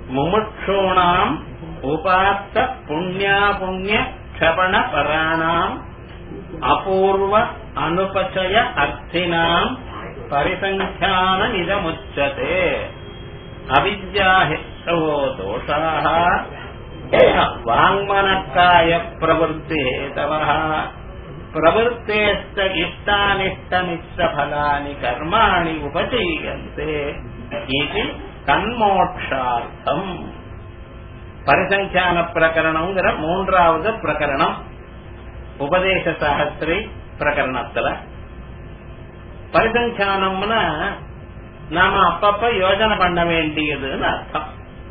முமுட்சூணாம் உபாத்த புண்ணியா புண்ணிய க்ஷபண பராணாம் அபூர்வ அனுபச்சய அர்த்தினாம் பரிசங்கியான இதமுச்சதே அவித்யாஹித்தவோ தோஷாः வாங்மனக்காய பிரவருத்தி हेतवः प्रवृत्तेश्च इष्टानिष्टमिश्रफलानि कर्माणि उपचीयन्ते इति தன்மோட்சார்த்தம் பரிசங்கியான பிரகரணம்ங்கிற மூன்றாவது பிரகரணம் உபதேச சாஸ்திரி பிரகரணத்துல பரிசங்கியானம்னா நாம அப்பப்ப யோஜனை பண்ண வேண்டியதுன்னு அர்த்தம்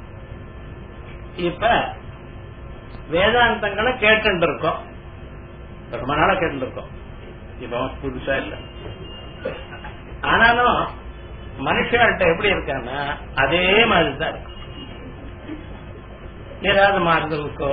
இப்ப வேதாந்தங்களை கேட்டு இருக்கோம் ரொம்ப நாளா கேட்டு இருக்கோம் இப்ப புதுசா இல்ல ஆனாலும் மனுஷன்கிட்ட எப்படி இருக்கான்னா அதே மாதிரிதான் இருக்கு ஏதாவது மாறுதல் இருக்கோ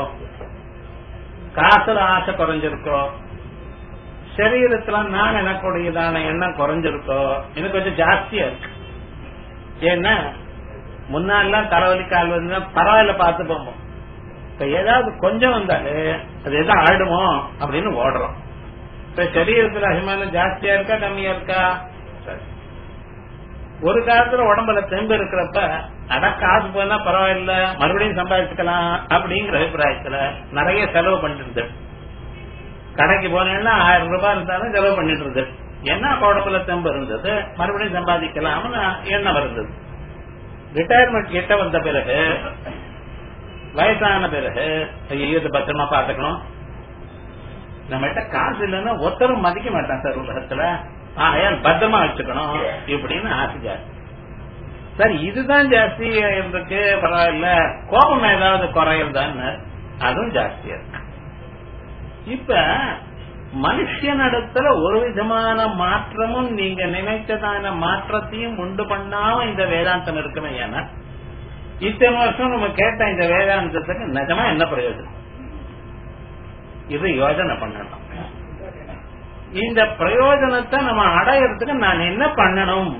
காசுல ஆசை குறைஞ்சிருக்கோ சரீரத்துல நான் எனக்குடையதான எண்ணம் குறைஞ்சிருக்கோ இது கொஞ்சம் ஜாஸ்தியா இருக்கு ஏன்னா முன்னாடிலாம் தலைவலி கால் வந்து பரவாயில்ல பார்த்து போவோம் இப்ப ஏதாவது கொஞ்சம் வந்தாலே அது எதாவது ஆயிடுமோ அப்படின்னு ஓடுறோம் இப்ப சரீரத்துல அபிமானம் ஜாஸ்தியா இருக்கா கம்மியா இருக்கா சரி. ஒரு காலத்துல உடம்புல தெம்பு இருக்கிறப்ப அட காசு போனா பரவாயில்ல மறுபடியும் சம்பாதிச்சுக்கலாம் அப்படிங்கிற அபிப்பிராயத்துல நிறைய செலவு பண்ணிட்டு கடைக்கு போனேன்னா ஆயிரம் ரூபாய் இருந்தாலும் செலவு பண்ணிட்டு இருந்தது என்ன அப்ப உடம்புல தெம்பு இருந்தது மறுபடியும் சம்பாதிக்கலாம்னு எண்ணம் இருந்தது ரிட்டையர்மெண்ட் கிட்ட வந்த பிறகு வயசான பிறகு ஐயோ இது பத்திரமா பாத்துக்கணும் நம்மகிட்ட காசு இல்லைன்னா ஒருத்தரும் மதிக்க மாட்டான் சார் உலகத்துல ஆகையால் பத்திரமா வச்சுக்கணும் இப்படின்னு ஆசை ஜாஸ்தி சார் இதுதான் ஜாஸ்தி இருக்கு பரவாயில்ல கோபம் ஏதாவது குறையுதான்னு அதுவும் ஜாஸ்தியா இருக்கு இப்ப மனுஷனிடத்துல ஒரு விதமான மாற்றமும் நீங்க நினைச்சதான மாற்றத்தையும் உண்டு பண்ணாம இந்த வேதாந்தம் இருக்குமே ஏன்னா இத்தனை வருஷம் நம்ம கேட்ட இந்த வேதாந்தத்துக்கு நிஜமா என்ன பிரயோஜனம் இது யோஜனை பண்ணணும் இந்த பிரயோஜனத்தை நம்ம அடையறதுக்கு நான் என்ன பண்ணணும்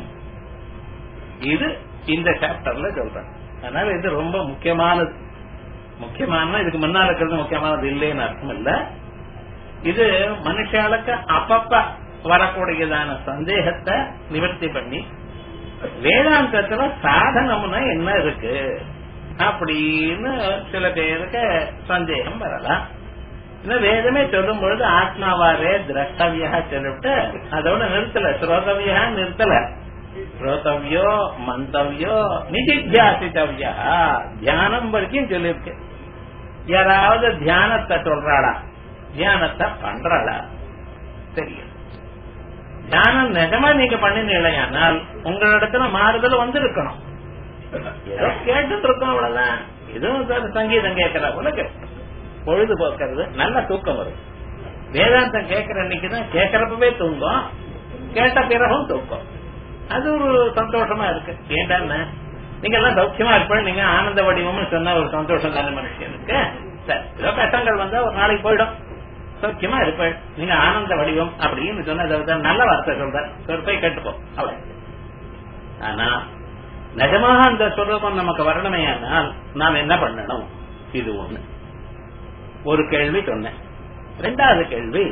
இது இந்த சாப்டர்ல சொல்றேன் அதனால இது ரொம்ப முக்கியமானது முக்கியமான இதுக்கு முன்னால இருக்கிறது முக்கியமானது இல்லைன்னு அர்த்தம் இல்ல இது மனுஷாளுக்கு அப்பப்ப வரக்கூடியதான சந்தேகத்தை நிவர்த்தி பண்ணி வேதாந்தத்துல சாதனம்னா என்ன இருக்கு அப்படின்னு சில பேருக்கு சந்தேகம் வரலாம் இன்னும் வேதமே சொல்லும் பொழுது ஆத்மாவாரே திரஷ்டவியா சொல்லிட்டு அதோட நிறுத்தல ஸ்ரோதவியா நிறுத்தல ஸ்ரோதவியோ மந்தவியோ நிதித்தியாசித்தவியா தியானம் வரைக்கும் சொல்லியிருக்கு யாராவது தியானத்தை சொல்றாளா தியானத்தை பண்றாளா தெரியும் தியானம் நிஜமா நீங்க பண்ணினீங்களேயானால் உங்களிடத்துல மாறுதல் வந்து இருக்கணும் ஏதோ கேட்டுட்டு இருக்கோம் அவ்வளவுதான் எதுவும் சங்கீதம் கேட்கற போல கேட்கணும் பொழுதுபோக்குறது நல்ல தூக்கம் வரும் வேதாந்தம் கேட்கிற அன்னைக்குதான் கேட்கறப்பவே தூங்கும் கேட்ட பிறகும் தூக்கம் அது ஒரு சந்தோஷமா இருக்கு ஏண்டான்னு நீங்க எல்லாம் சௌக்கியமா இருப்பேன் நீங்க ஆனந்த வடிவம்னு சொன்ன ஒரு சந்தோஷம் தானே மனுஷனுக்கு சரி ஏதோ கஷ்டங்கள் வந்தா ஒரு நாளைக்கு போயிடும் சௌக்கியமா இருப்பேன் நீங்க ஆனந்த வடிவம் அப்படின்னு சொன்ன நல்ல வார்த்தை சொல்ற ஒரு போய் கேட்டுப்போம் அவ்வளவு ஆனா நிஜமாக அந்த சுரூபம் நமக்கு வரணுமே ஆனால் நாம் என்ன பண்ணணும் இது ஒண்ணு ஒரு கேள்வி சொன்னேன் ரெண்டாவது கேள்வி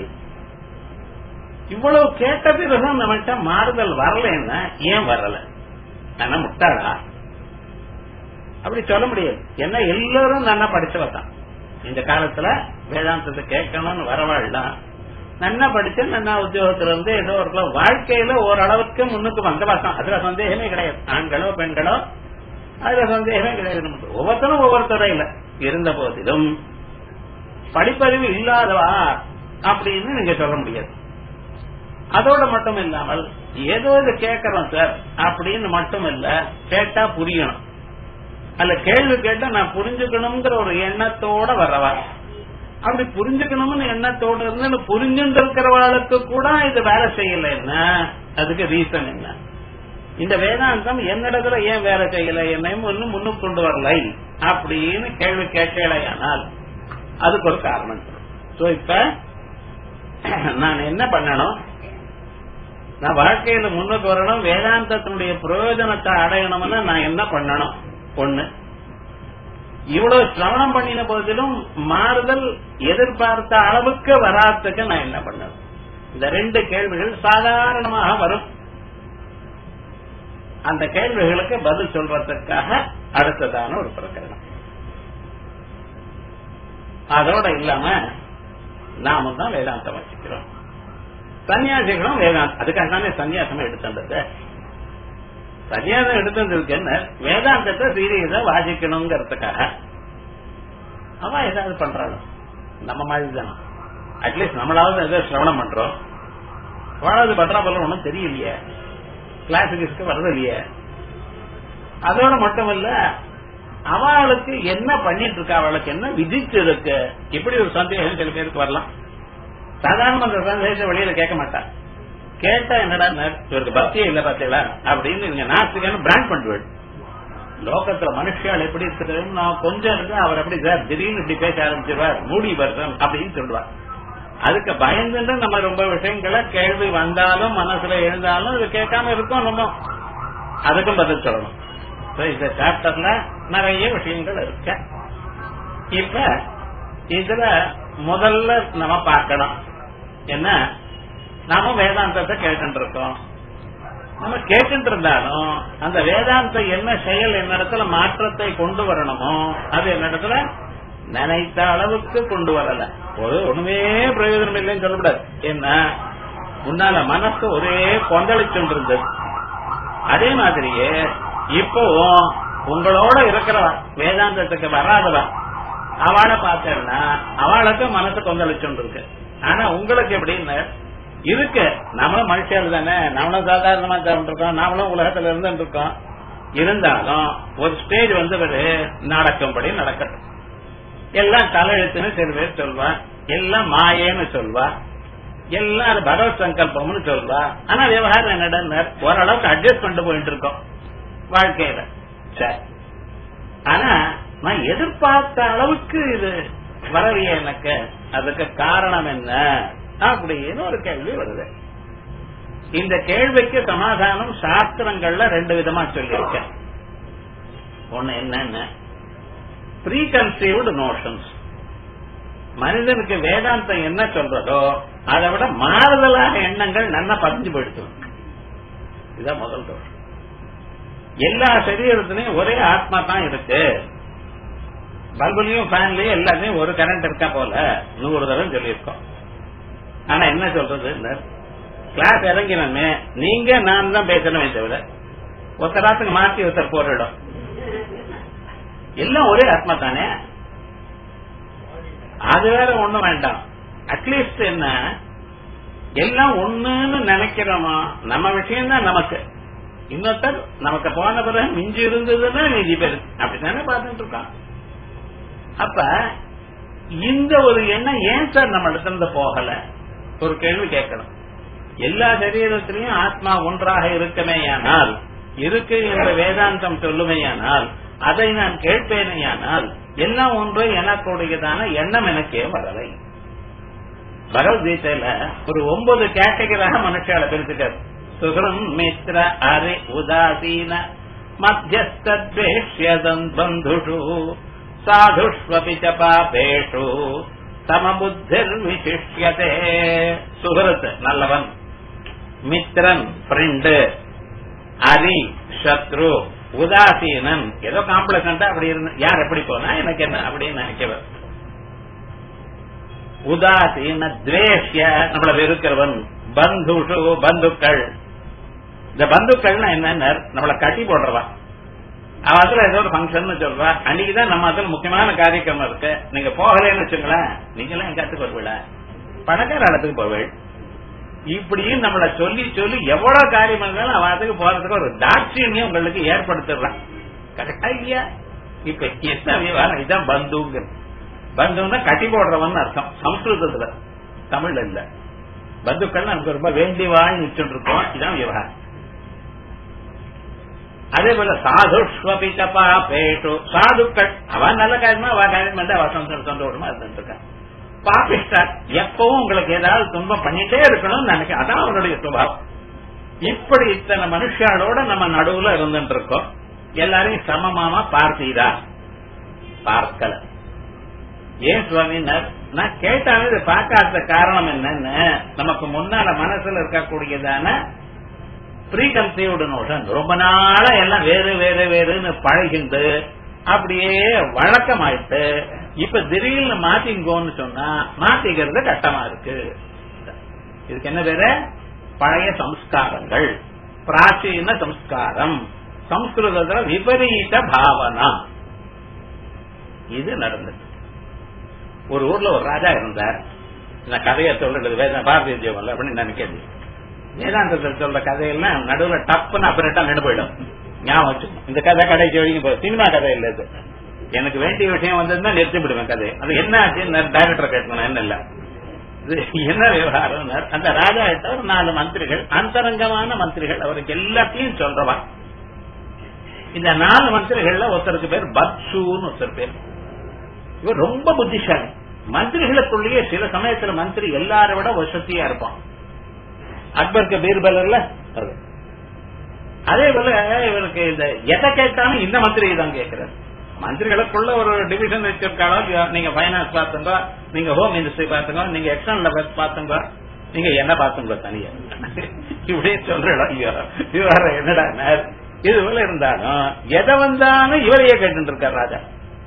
இவ்வளவு கேட்ட பிறகும் நம்மகிட்ட மாறுதல் வரலன்னா ஏன் வரல ஆனா முட்டாளா அப்படி சொல்ல முடியாது ஏன்னா எல்லாரும் நல்லா படிச்சவ தான் இந்த காலத்துல வேதாந்தத்தை கேட்கணும்னு வரவாழ்லாம் நன்னா படிச்சு நன்னா உத்தியோகத்துல இருந்து ஏதோ ஒரு வாழ்க்கையில ஓரளவுக்கு முன்னுக்கு வந்த வாசம் அதுல சந்தேகமே கிடையாது ஆண்களோ பெண்களோ அதுல சந்தேகமே கிடையாது ஒவ்வொருத்தரும் ஒவ்வொரு துறையில இருந்த போதிலும் படிப்பறிவு இல்லாதவா அப்படின்னு நீங்க சொல்ல முடியாது அதோட மட்டும் இல்லாமல் ஏதோ இது கேட்கறோம் சார் அப்படின்னு மட்டும் இல்ல கேட்டா புரியணும் அல்ல கேள்வி கேட்டா நான் புரிஞ்சுக்கணுங்கிற ஒரு எண்ணத்தோட வரவா அப்படி புரிஞ்சுக்கணும்னு எண்ணத்தோட இருந்து புரிஞ்சுட்டு இருக்கிறவளுக்கு கூட இது வேலை செய்யலைன்னா அதுக்கு ரீசன் என்ன இந்த வேதாந்தம் என்னிடத்துல ஏன் வேலை செய்யல என்னையும் ஒன்னும் முன்னுக்கு கொண்டு வரலை அப்படின்னு கேள்வி கேட்கலையானால் அதுக்கு ஒரு காரணம் சோ இப்ப நான் என்ன பண்ணணும் நான் வாழ்க்கையில முன்னுக்கு வரணும் வேதாந்தத்தினுடைய பிரயோஜனத்தை அடையணும்னா நான் என்ன பண்ணணும் ஒண்ணு இவ்வளவு சிரவணம் பண்ணின போதிலும் மாறுதல் எதிர்பார்த்த அளவுக்கு வராதுக்கு நான் என்ன பண்ணது இந்த ரெண்டு கேள்விகள் சாதாரணமாக வரும் அந்த கேள்விகளுக்கு பதில் சொல்றதுக்காக அடுத்ததான ஒரு பிரகரணம் அதோட இல்லாம நாமும் தான் வேதாந்தம் வச்சுக்கிறோம் சன்னியாசிகளும் வேதாந்தம் அதுக்காக தானே சன்னியாசம் எடுத்துட்டது சன்னியாசம் எடுத்ததுக்கு என்ன வேதாந்தத்தை சீரியஸா வாசிக்கணுங்கிறதுக்காக அவன் ஏதாவது பண்றாள் நம்ம மாதிரி தானே அட்லீஸ்ட் நம்மளாவது ஏதோ சிரவணம் பண்றோம் அவளாவது பண்றா போல ஒன்றும் தெரியலையே கிளாஸுக்கு வர்றது இல்லையே அதோட மட்டும் இல்ல அவளுக்கு என்ன பண்ணிட்டு இருக்கா அவளுக்கு என்ன விதிச்சு இருக்கு இப்படி ஒரு சந்தேகம் சில பேருக்கு வரலாம் சாதாரண அந்த சந்தேகத்தை வெளியில கேட்க மாட்டா கேட்டா என்னடா இவருக்கு பக்தியே இல்ல பாத்தீங்களா அப்படின்னு நீங்க நாஸ்திகன்னு பிராண்ட் பண்ணுவேன் லோகத்துல மனுஷியால் எப்படி இருக்கிறது நான் கொஞ்சம் இருந்து அவர் எப்படி சார் திடீர்னு இப்படி பேச ஆரம்பிச்சிருவார் மூடி வருஷம் அப்படின்னு சொல்லுவார் அதுக்கு பயந்துட்டு நம்ம ரொம்ப விஷயங்களை கேள்வி வந்தாலும் மனசுல எழுந்தாலும் இது கேட்காம இருக்கோம் நம்ம அதுக்கும் பதில் சொல்லணும் இந்த சாப்டர்ல நிறைய விஷயங்கள் இருக்கு இப்ப இதுல முதல்ல நம்ம பார்க்கணும் என்ன நாம வேதாந்தத்தை கேட்டு இருக்கோம் நம்ம கேட்டு இருந்தாலும் அந்த வேதாந்தம் என்ன செயல் என்னிடத்துல மாற்றத்தை கொண்டு வரணுமோ அது என்னிடத்துல நினைத்த அளவுக்கு கொண்டு வரல ஒரு ஒண்ணுமே பிரயோஜனம் இல்லைன்னு சொல்லக்கூடாது என்ன முன்னால மனசு ஒரே கொந்தளிச்சுட்டு இருந்தது அதே மாதிரியே இப்போ உங்களோட இருக்கிறவா வேதாந்தத்துக்கு வராதவா அவளை பார்த்தேன்னா அவளுக்கு மனசு கொந்தளிச்சுட்டு இருக்கு ஆனா உங்களுக்கு எப்படின்னு இருக்கு நம்மளும் மனுஷியல் தானே நம்மளும் சாதாரணமா இருக்கோம் நாமளும் உலகத்துல இருந்து இருக்கோம் இருந்தாலும் ஒரு ஸ்டேஜ் வந்து நடக்கும்படி நடக்கட்டும் எல்லாம் தலையெழுத்துன்னு சில பேர் சொல்வா எல்லாம் மாயேன்னு சொல்வா எல்லாம் அது பகவத் சங்கல்பம்னு சொல்வா ஆனா விவகாரம் என்னடா ஓரளவுக்கு அட்ஜஸ்ட் பண்ணிட்டு போயிட்டு இருக்கோம் வாழ்க்கையில சரி ஆனா நான் எதிர்பார்த்த அளவுக்கு இது வரலையே எனக்கு அதுக்கு காரணம் என்ன அப்படின்னு ஒரு கேள்வி வருது இந்த கேள்விக்கு சமாதானம் சாஸ்திரங்கள்ல ரெண்டு விதமா சொல்லியிருக்கேன் ஒண்ணு என்னன்னு ப்ரீ கன்சீவ்டு நோஷன்ஸ் மனிதனுக்கு வேதாந்தம் என்ன சொல்றதோ அதை விட மாறுதலாக எண்ணங்கள் நல்லா பதிஞ்சு போயிடுச்சு இதுதான் முதல் தோஷம் எல்லா சரீரத்திலையும் ஒரே ஆத்மா தான் இருக்கு பல்புலையும் ஃபேன்லயும் எல்லாத்தையும் ஒரு கரண்ட் இருக்கா போல நூறு தடவை சொல்லியிருக்கோம் ஆனா என்ன சொல்றது கிளாஸ் இறங்கினமே நீங்க நான் தான் பேசணுமே தவிர ஒருத்தராத்துக்கு மாற்றி ஒருத்தர் போரிடும் எல்லாம் ஒரே ஆத்மா தானே அது வேற ஒண்ணும் வேண்டாம் அட்லீஸ்ட் என்ன எல்லாம் ஒண்ணுன்னு நினைக்கிறோமா நம்ம விஷயம் தான் நமக்கு இன்னொருத்தர் நமக்கு போன பிறகு மிஞ்சி இருந்ததுன்னா மீதி பேரு அப்படித்தானே பார்த்துட்டு இருக்கான் அப்ப இந்த ஒரு எண்ணம் ஏன் சார் நம்ம இடத்துல போகல ஒரு கேள்வி கேட்கணும் எல்லா சரீரத்திலையும் ஆத்மா ஒன்றாக இருக்குமேயானால் இருக்கு என்ற வேதாந்தம் சொல்லுமேயானால் அதை நான் கேட்பேனேயானால் எல்லாம் ஒன்று எனக்குடையதான எண்ணம் எனக்கே வரலை பகவத்கீதையில ஒரு ஒன்பது கேட்டகராக மனுஷால பிரிச்சுக்காரு சுகரம் மித்ர அரி உதாசீன மத்தியஸ்தத்வேஷ்யதன் பந்துஷு சாதுஷ்வபி ச பாபேஷு சமபுத்திர் விசிஷ்யதே சுகரத் நல்லவன் மித்ரன் ஃப்ரெண்டு அரி சத்ரு உதாசீனன் ஏதோ காம்ப்ளெக்ஸா அப்படி இருந்து யார் எப்படி போனா எனக்கு என்ன அப்படின்னு நினைக்கிறவர் உதாசீன துவேஷ்ய நம்மள வெறுக்கிறவன் பந்துஷு பந்துக்கள் இந்த பந்துக்கள்னா என்னன்னு நம்மள கட்டி போடுறவா அவத்துல ஏதோ ஒரு ஃபங்க்ஷன் சொல்றா அன்னைக்குதான் நம்ம அதுல முக்கியமான காரியக்கிரமம் இருக்கு நீங்க போகலன்னு வச்சுங்களேன் நீங்களும் எங்க இடத்துக்கு வருவீல பணக்கார இடத்துக்கு போவேள் இப்படியும் நம்மள சொல்லி சொல்லி எவ்வளவு காரியம் இருந்தாலும் அவன் அதுக்கு போறதுக்கு ஒரு தாட்சியமையும் உங்களுக்கு ஏற்படுத்திடுறான் கரெக்டா இல்லையா இப்ப என்ன விவகாரம் இதான் பந்துங்க பந்துன்னா கட்டி போடுறவன் அர்த்தம் சம்ஸ்கிருதத்துல தமிழ்ல இல்ல பந்துக்கள் நமக்கு ரொம்ப வேண்டி வாழ் நிச்சுட்டு இருக்கோம் இதான் விவகாரம் அதே போல சாதுஷ்வபி தப்பா பேட்டு சாதுக்கள் அவன் நல்ல காரியமா அவ காரியம் பண்ணி அவ சந்தோஷமா இருந்துட்டு இருக்கான் பாபிஸ்டா எப்பவும் உங்களுக்கு ஏதாவது துன்பம் பண்ணிட்டே இருக்கணும்னு நினைக்க அதான் அவனுடைய சுபாவம் இப்படி இத்தனை மனுஷாலோட நம்ம நடுவுல இருந்துட்டு இருக்கோம் எல்லாரையும் சமமாமா பார்த்தீரா பார்க்கல ஏன் சுவாமினர் நான் கேட்டாலும் இதை பார்க்காத காரணம் என்னன்னு நமக்கு முன்னால மனசுல இருக்கக்கூடியதான ப்ரீ கன்சீவ்டு நோஷன் ரொம்ப நாளா எல்லாம் வேறு வேறு வேறுன்னு பழகிண்டு அப்படியே வழக்கமாயிட்டு இப்ப திடீர்னு மாத்திங்கோன்னு சொன்னா மாத்திக்கிறது கஷ்டமா இருக்கு இதுக்கு என்ன பேரு பழைய சம்ஸ்காரங்கள் பிராச்சீன சம்ஸ்காரம் சம்ஸ்கிருதத்துல விபரீத பாவனா இது நடந்தது ஒரு ஊர்ல ஒரு ராஜா இருந்தார் நான் கதையை சொல்றது வேத பாரதிய ஜீவன்ல அப்படின்னு நினைக்கிறது வேதாந்தத்தில் சொல்ற கதையெல்லாம் நடுவுல டப்புன்னு அப்புறம் நின்று போயிடும் ஞாபகம் வச்சுக்கணும் இந்த கதை கடைசி வரைக்கும் போய் சினிமா கதை இல்ல இது எனக்கு வேண்டிய விஷயம் வந்ததுன்னா நிறுத்தி விடுவேன் கதை அது என்ன ஆச்சுன்னு டைரக்டர் கேட்கணும் என்ன இல்ல இது என்ன விவகாரம் அந்த ராஜா கிட்ட ஒரு நாலு மந்திரிகள் அந்தரங்கமான மந்திரிகள் அவருக்கு எல்லாத்தையும் சொல்றவா இந்த நாலு மந்திரிகள்ல ஒருத்தருக்கு பேர் பத்சூன்னு ஒருத்தர் பேர் இவர் ரொம்ப புத்திசாலி மந்திரிகளுக்குள்ளேயே சில சமயத்துல மந்திரி எல்லாரை விட வசதியா இருப்பான் அக்பருக்கு பீர்பலர்ல அது அதே போல இவருக்கு இந்த எதை கேட்டாலும் இந்த மந்திரி தான் கேட்கிறார் மந்திரிகளுக்குள்ள ஒரு டிவிஷன் வச்சிருக்காளோ நீங்க பைனான்ஸ் பாத்துங்க நீங்க ஹோம் மினிஸ்ட்ரி பாத்துங்க நீங்க எக்ஸ்டர்னல் அஃபேர்ஸ் பாத்துங்க நீங்க என்ன பாத்துங்க தனியா இப்படியே சொல்றோம் ஐயோ இவர என்னடா இது போல இருந்தாலும் எதை வந்தாலும் இவரையே கேட்டு இருக்கார் ராஜா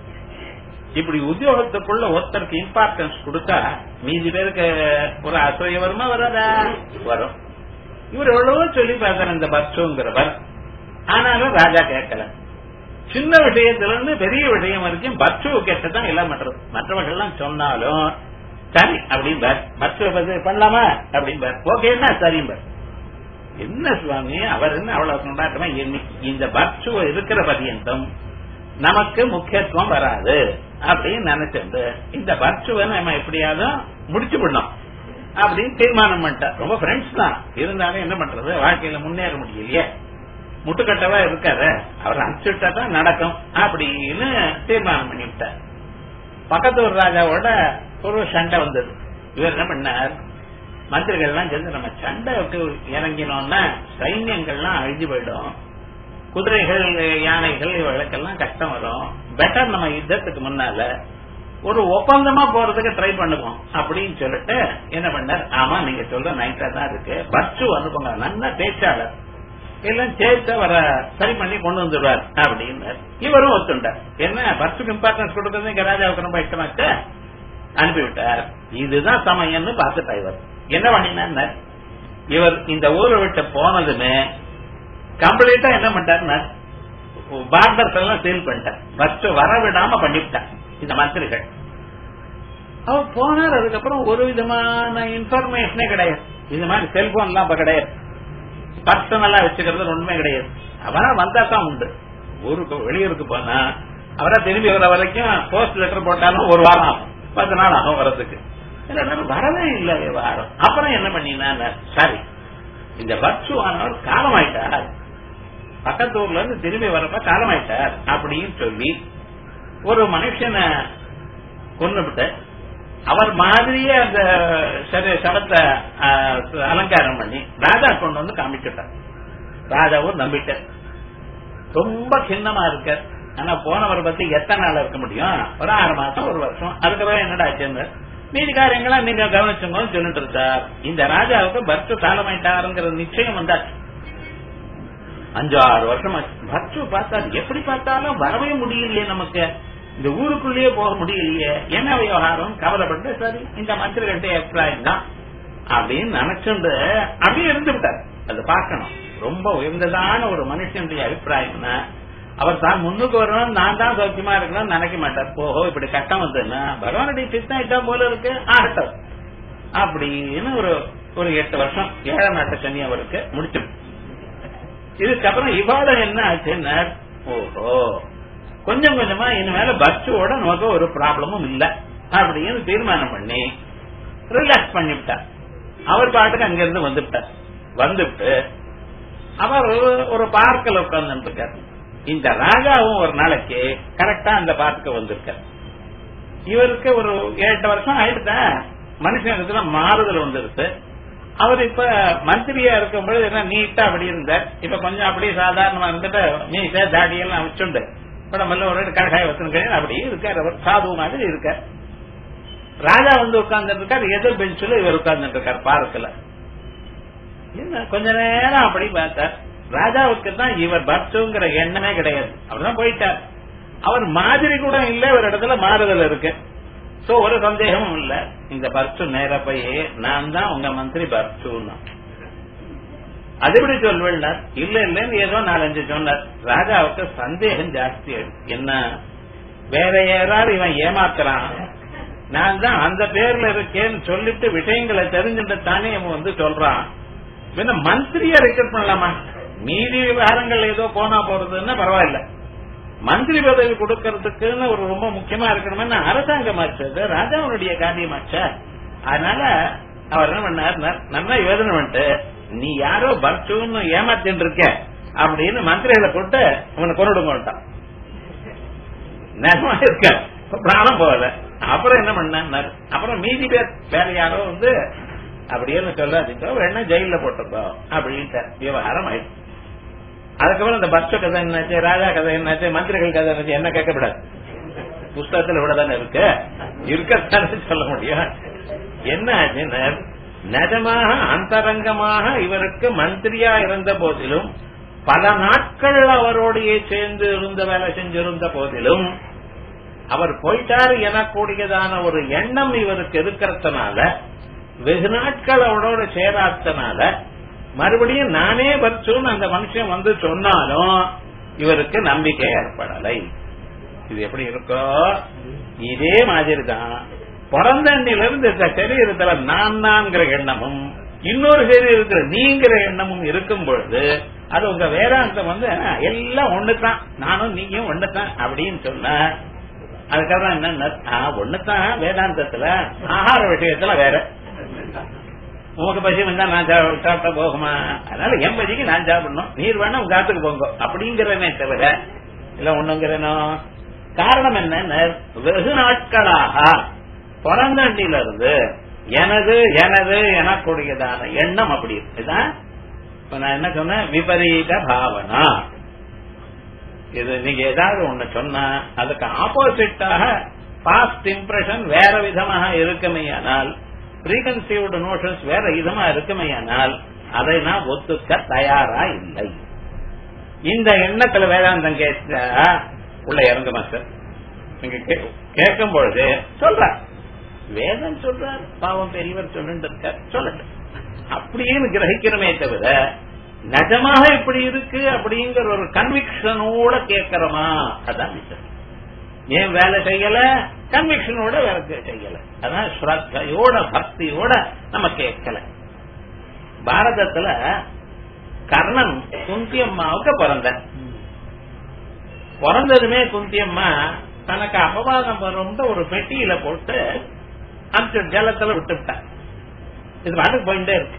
இப்படி உத்தியோகத்துக்குள்ள ஒருத்தருக்கு இம்பார்ட்டன்ஸ் கொடுத்தா மீதி பேருக்கு ஒரு அசூய வருமா வராதா வரும் இவர் எவ்வளவோ சொல்லி பார்த்தார் இந்த பர்சுங்கிறவர் ஆனாலும் ராஜா கேட்கல சின்ன விஷயத்துல இருந்து பெரிய விஷயம் வரைக்கும் பர்சு கேட்டதான் எல்லாம் பண்றது மற்றவர்கள் எல்லாம் சொன்னாலும் சரி அப்படிம்பார் பர்சு பண்ணலாமா அப்படிம்பார் ஓகேன்னா சரிம்பார் என்ன சுவாமி அவர் என்ன அவ்வளவு கொண்டாட்டமா இந்த பர்சு இருக்கிற பரியந்தம் நமக்கு முக்கியத்துவம் வராது அப்படின்னு நினைச்சிருந்து இந்த பர்ச்சுவை நம்ம எப்படியாவது முடிச்சு விடணும் அப்படின்னு தீர்மானம் பண்ணிட்டார் ரொம்ப ஃப்ரெண்ட்ஸ் தான் இருந்தாலும் என்ன பண்றது வாழ்க்கையில முன்னேற முடியலையே முட்டுக்கட்டவா இருக்காரு அவர் அனுப்பிச்சுட்டா தான் நடக்கும் அப்படின்னு தீர்மானம் பண்ணிவிட்டார் பக்கத்து ஒரு ராஜாவோட ஒரு சண்டை வந்தது இவர் என்ன பண்ணார் மந்திரிகள்லாம் சேர்ந்து நம்ம சண்டை விட்டு இறங்கினோம்னா சைன்யங்கள்லாம் அழிஞ்சு போயிடும் குதிரைகள் யானைகள் இவளுக்கெல்லாம் கஷ்டம் வரும் பெட்டர் நம்ம யுத்தத்துக்கு முன்னால ஒரு ஒப்பந்தமா போறதுக்கு ட்ரை பண்ணுவோம் அப்படின்னு சொல்லிட்டு என்ன பண்ணார் ஆமா நீங்க சொல்ற நைட்டா தான் இருக்கு பஸ்ஸு அனுப்புங்க நல்ல பேச்சாளர் எல்லாம் சேர்த்து வர சரி பண்ணி கொண்டு வந்துடுவார் அப்படின்னு இவரும் ஒத்துண்டார் என்ன பஸ்ஸுக்கு இம்பார்ட்டன்ஸ் கொடுக்கறது இங்க ராஜாவுக்கு ரொம்ப இஷ்டமாச்சு அனுப்பிவிட்டார் இதுதான் சமயம்னு பார்த்துட்டா இவர் என்ன பண்ணினார் இவர் இந்த ஊரை விட்டு போனதுமே கம்ப்ளீட்டா என்ன பண்ணிட்டாருன்னா பார்டர்ஸ் எல்லாம் சீல் பண்ணிட்டார் பஸ் வர விடாம பண்ணிவிட்டார் இந்த மந்திரிகள் அவர் போனார் அதுக்கப்புறம் ஒரு விதமான இன்ஃபர்மேஷனே கிடையாது இந்த மாதிரி செல்போன் எல்லாம் இப்ப கிடையாது பர்சனலா வச்சுக்கிறது ஒண்ணுமே கிடையாது அவரா வந்தா தான் உண்டு ஊருக்கு வெளியூருக்கு போனா அவரா திரும்பி வர வரைக்கும் போஸ்ட் லெட்டர் போட்டாலும் ஒரு வாரம் ஆகும் பத்து நாள் ஆகும் வரதுக்கு வரவே இல்லை வாரம் அப்புறம் என்ன பண்ணினா சரி இந்த பக்சு ஆனவர் காலமாயிட்டார் பக்கத்து ஊர்ல இருந்து திரும்பி வரப்ப காலமாயிட்டார் அப்படின்னு சொல்லி ஒரு மனுஷனை கொண்டுபிட்டு அவர் மாதிரியே அந்த சவத்தை அலங்காரம் பண்ணி ராஜா கொண்டு வந்து காமிச்சுட்டார் ராஜாவும் நம்பிட்டார் ரொம்ப சின்னமா இருக்க ஆனா போனவரை பத்தி எத்தனை நாள் இருக்க முடியும் ஒரு ஆறு மாசம் ஒரு வருஷம் அதுக்கப்புறம் என்னடா ஆச்சுன்னு மீதி காரியங்களா நீங்க கவனிச்சுங்கன்னு சொல்லிட்டு இருந்தார் இந்த ராஜாவுக்கு பர்த்து காலமாயிட்டாருங்கிற நிச்சயம் வந்தாச்சு அஞ்சு ஆறு வருஷம் பர்த்து பார்த்தா எப்படி பார்த்தாலும் வரவே முடியலையே நமக்கு இந்த ஊருக்குள்ளேயே போக முடியலையே என்ன விவகாரம் கவலைப்பட்டு சரி இந்த மந்திரிகிட்ட அபிப்பிராயம் தான் அப்படின்னு நினைச்சுண்டு அப்படியே இருந்து விட்டார் அது பார்க்கணும் ரொம்ப உயர்ந்ததான ஒரு மனுஷனுடைய அபிப்பிராயம்னா அவர் தான் முன்னுக்கு வரணும் நான் தான் சௌக்கியமா இருக்கணும்னு நினைக்க மாட்டார் போகோ இப்படி கஷ்டம் வந்ததுன்னா பகவானுடைய சித்தம் இட்டா போல இருக்கு ஆகட்டும் அப்படின்னு ஒரு ஒரு எட்டு வருஷம் ஏழாம் நாட்டு சனி அவருக்கு முடிச்சு இதுக்கப்புறம் இவாள என்ன ஆச்சுன்னா ஓஹோ கொஞ்சம் கொஞ்சமா இனிமேல பஸ்ஸோட நமக்கு ஒரு ப்ராப்ளமும் இல்ல அப்படின்னு தீர்மானம் பண்ணி ரிலாக்ஸ் பண்ணிவிட்டார் அவர் பாட்டுக்கு அங்கிருந்து வந்துவிட்டார் வந்துட்டு அவர் ஒரு பார்க்கல உட்கார்ந்து இருக்கார் இந்த ராஜாவும் ஒரு நாளைக்கு கரெக்டா அந்த பார்க்க வந்திருக்கார் இவருக்கு ஒரு எட்டு வருஷம் ஆயிடுதா மனுஷனுக்கு மாறுதல் வந்துருச்சு அவர் இப்ப மந்திரியா இருக்கும்போது என்ன நீட்டா அப்படி இருந்தார் இப்ப கொஞ்சம் அப்படியே சாதாரணமா இருந்துட்டு மீச தாடியெல்லாம் வச்சுண்டு உடம்புல ஒரு கடைக்காய் வச்சிருக்கேன் அப்படியே இருக்கார் அவர் சாது மாதிரி இருக்கார் ராஜா வந்து உட்கார்ந்துட்டு இருக்கார் எதிர் பெஞ்சில் இவர் உட்கார்ந்துட்டு இருக்கார் பார்க்கல என்ன கொஞ்ச நேரம் அப்படி பார்த்தார் ராஜாவுக்கு தான் இவர் பர்த்துங்கிற எண்ணமே கிடையாது அப்படிதான் போயிட்டார் அவர் மாதிரி கூட இல்ல ஒரு இடத்துல மாறுதல் இருக்கு சோ ஒரு சந்தேகமும் இல்ல இந்த பர்த்து நேர போய் நான் தான் உங்க மந்திரி பர்த்துன்னா அது எப்படி சொல்வேன்னார் இல்ல இல்லன்னு ஏதோ நாலஞ்சு சொன்னார் ராஜாவுக்கு சந்தேகம் ஜாஸ்தி ஆயிடுச்சு. என்ன வேற யாராவது இவன் ஏமாத்துறான் நான் தான் அந்த பேர்ல இருக்கேன்னு சொல்லிட்டு விஷயங்களை தெரிஞ்சுட்டு தானே இவன் வந்து சொல்றான் பின்ன மந்திரியா ரெக்ரூட் பண்ணலாமா மீதி விவகாரங்கள் ஏதோ போனா போறதுன்னா பரவாயில்ல மந்திரி பதவி கொடுக்கறதுக்குன்னு ஒரு ரொம்ப முக்கியமா இருக்கணும்னு அரசாங்கமாச்சு அது ராஜாவுடைய காரியமாச்சா அதனால அவர் என்ன பண்ணார் நல்லா யோசனை பண்ணிட்டு நீ யாரோ பர்ச்சுன்னு ஏமாத்தின்னு இருக்க அப்படின்னு மந்திரிகளை போட்டு அவனை கொண்டுடுங்கட்டான் நேரமா இருக்க பிராணம் போகல அப்புறம் என்ன பண்ணார் அப்புறம் மீதி பேர் வேற யாரோ வந்து அப்படியே சொல்லாதீங்க வேணா ஜெயில போட்டுக்கோ அப்படின்ட்டு விவகாரம் ஆயிடுச்சு அதுக்கப்புறம் இந்த பக்ஷ கதை என்னாச்சு ராஜா கதை என்னாச்சு மந்திரிகள் கதை என்னாச்சு என்ன கேட்கப்படாது புஸ்தகத்துல இவ்வளவுதானே இருக்கு இருக்கத்தானே சொல்ல முடியும் என்ன ஆச்சுன்னா நிஜமாக அந்தரங்கமாக இவருக்கு மந்திரியா இருந்த போதிலும் பல நாட்கள் அவரோடையே சேர்ந்து இருந்த வேலை செஞ்சிருந்த போதிலும் அவர் போயிட்டாரு எனக்கூடியதான ஒரு எண்ணம் இவருக்கு இருக்கிறதுனால வெகு நாட்கள் அவரோட சேராதனால மறுபடியும் நானே வச்சுன்னு அந்த மனுஷன் வந்து சொன்னாலும் இவருக்கு நம்பிக்கை ஏற்படலை இது எப்படி இருக்கோ இதே மாதிரி தான் பிறந்தண்ணில இருந்து இந்த சரீரத்துல நான் நான்கிற எண்ணமும் இன்னொரு சரீரத்துல நீங்கிற எண்ணமும் இருக்கும் பொழுது அது உங்க வேதாந்தம் வந்து "ஆ, எல்லாம் ஒண்ணுதான் நானும் நீயும் ஒண்ணுதான் அப்படின்னு சொன்ன அதுக்கப்புறம் என்ன ஒண்ணுதான் வேதாந்தத்துல ஆகார விஷயத்துல வேற உமக்கு பசி வந்தா நான் சாப்பிட- சாப்பிட்டா போகுமா அதனால என் பசிக்கு நான் சாப்பிடணும் நீர் வேணா உங்க காத்துக்கு போங்க அப்படிங்கிறனே தவிர இல்ல ஒண்ணுங்கிறனோ காரணம் என்ன வெகு நாட்களாக பிறந்தண்டில இருந்து எனது எனது எனக்குடையதான எண்ணம் அப்படி இருக்குதான் இப்ப நான் என்ன சொன்னேன் விபரீத பாவனா இது நீங்க ஏதாவது ஒண்ணு சொன்னா அதுக்கு ஆப்போசிட்டாக பாஸ்ட் இம்ப்ரெஷன் வேற விதமாக இருக்குமேயானால் ப்ரீகன்சீவ்டு நோஷன்ஸ் வேற விதமா இருக்குமேயானால் அதை நான் ஒத்துக்க தயாரா இல்லை இந்த எண்ணத்துல வேதாந்தம் கேட்டா உள்ள இறங்குமா சார் நீங்க கே- கேட்கும் பொழுது சொல்ற வேதம் சொல்றார் பாவம் பெரியவர் சொல்லிட்டு இருக்கார் சொல்லட்டும் அப்படின்னு கிரகிக்கிறமே தவிர நிஜமாக இப்படி இருக்கு அப்படிங்கிற ஒரு கன்விக்ஷனோட கேட்கிறோமா அதான் விஷயம் ஏன் வேலை செய்யல கன்விக்ஷனோட வேலை செய்யல அதான் ஸ்ரத்தையோட பக்தியோட நம்ம கேட்கல பாரதத்துல கர்ணன் குந்தி அம்மாவுக்கு பிறந்தன் பிறந்ததுமே குந்தி அம்மா தனக்கு அபவாதம் வரும்னு ஒரு பெட்டியில போட்டு அந்த ஜலத்துல விட்டுவிட்டான் இது பாட்டுக்கு போயிட்டே இருக்கு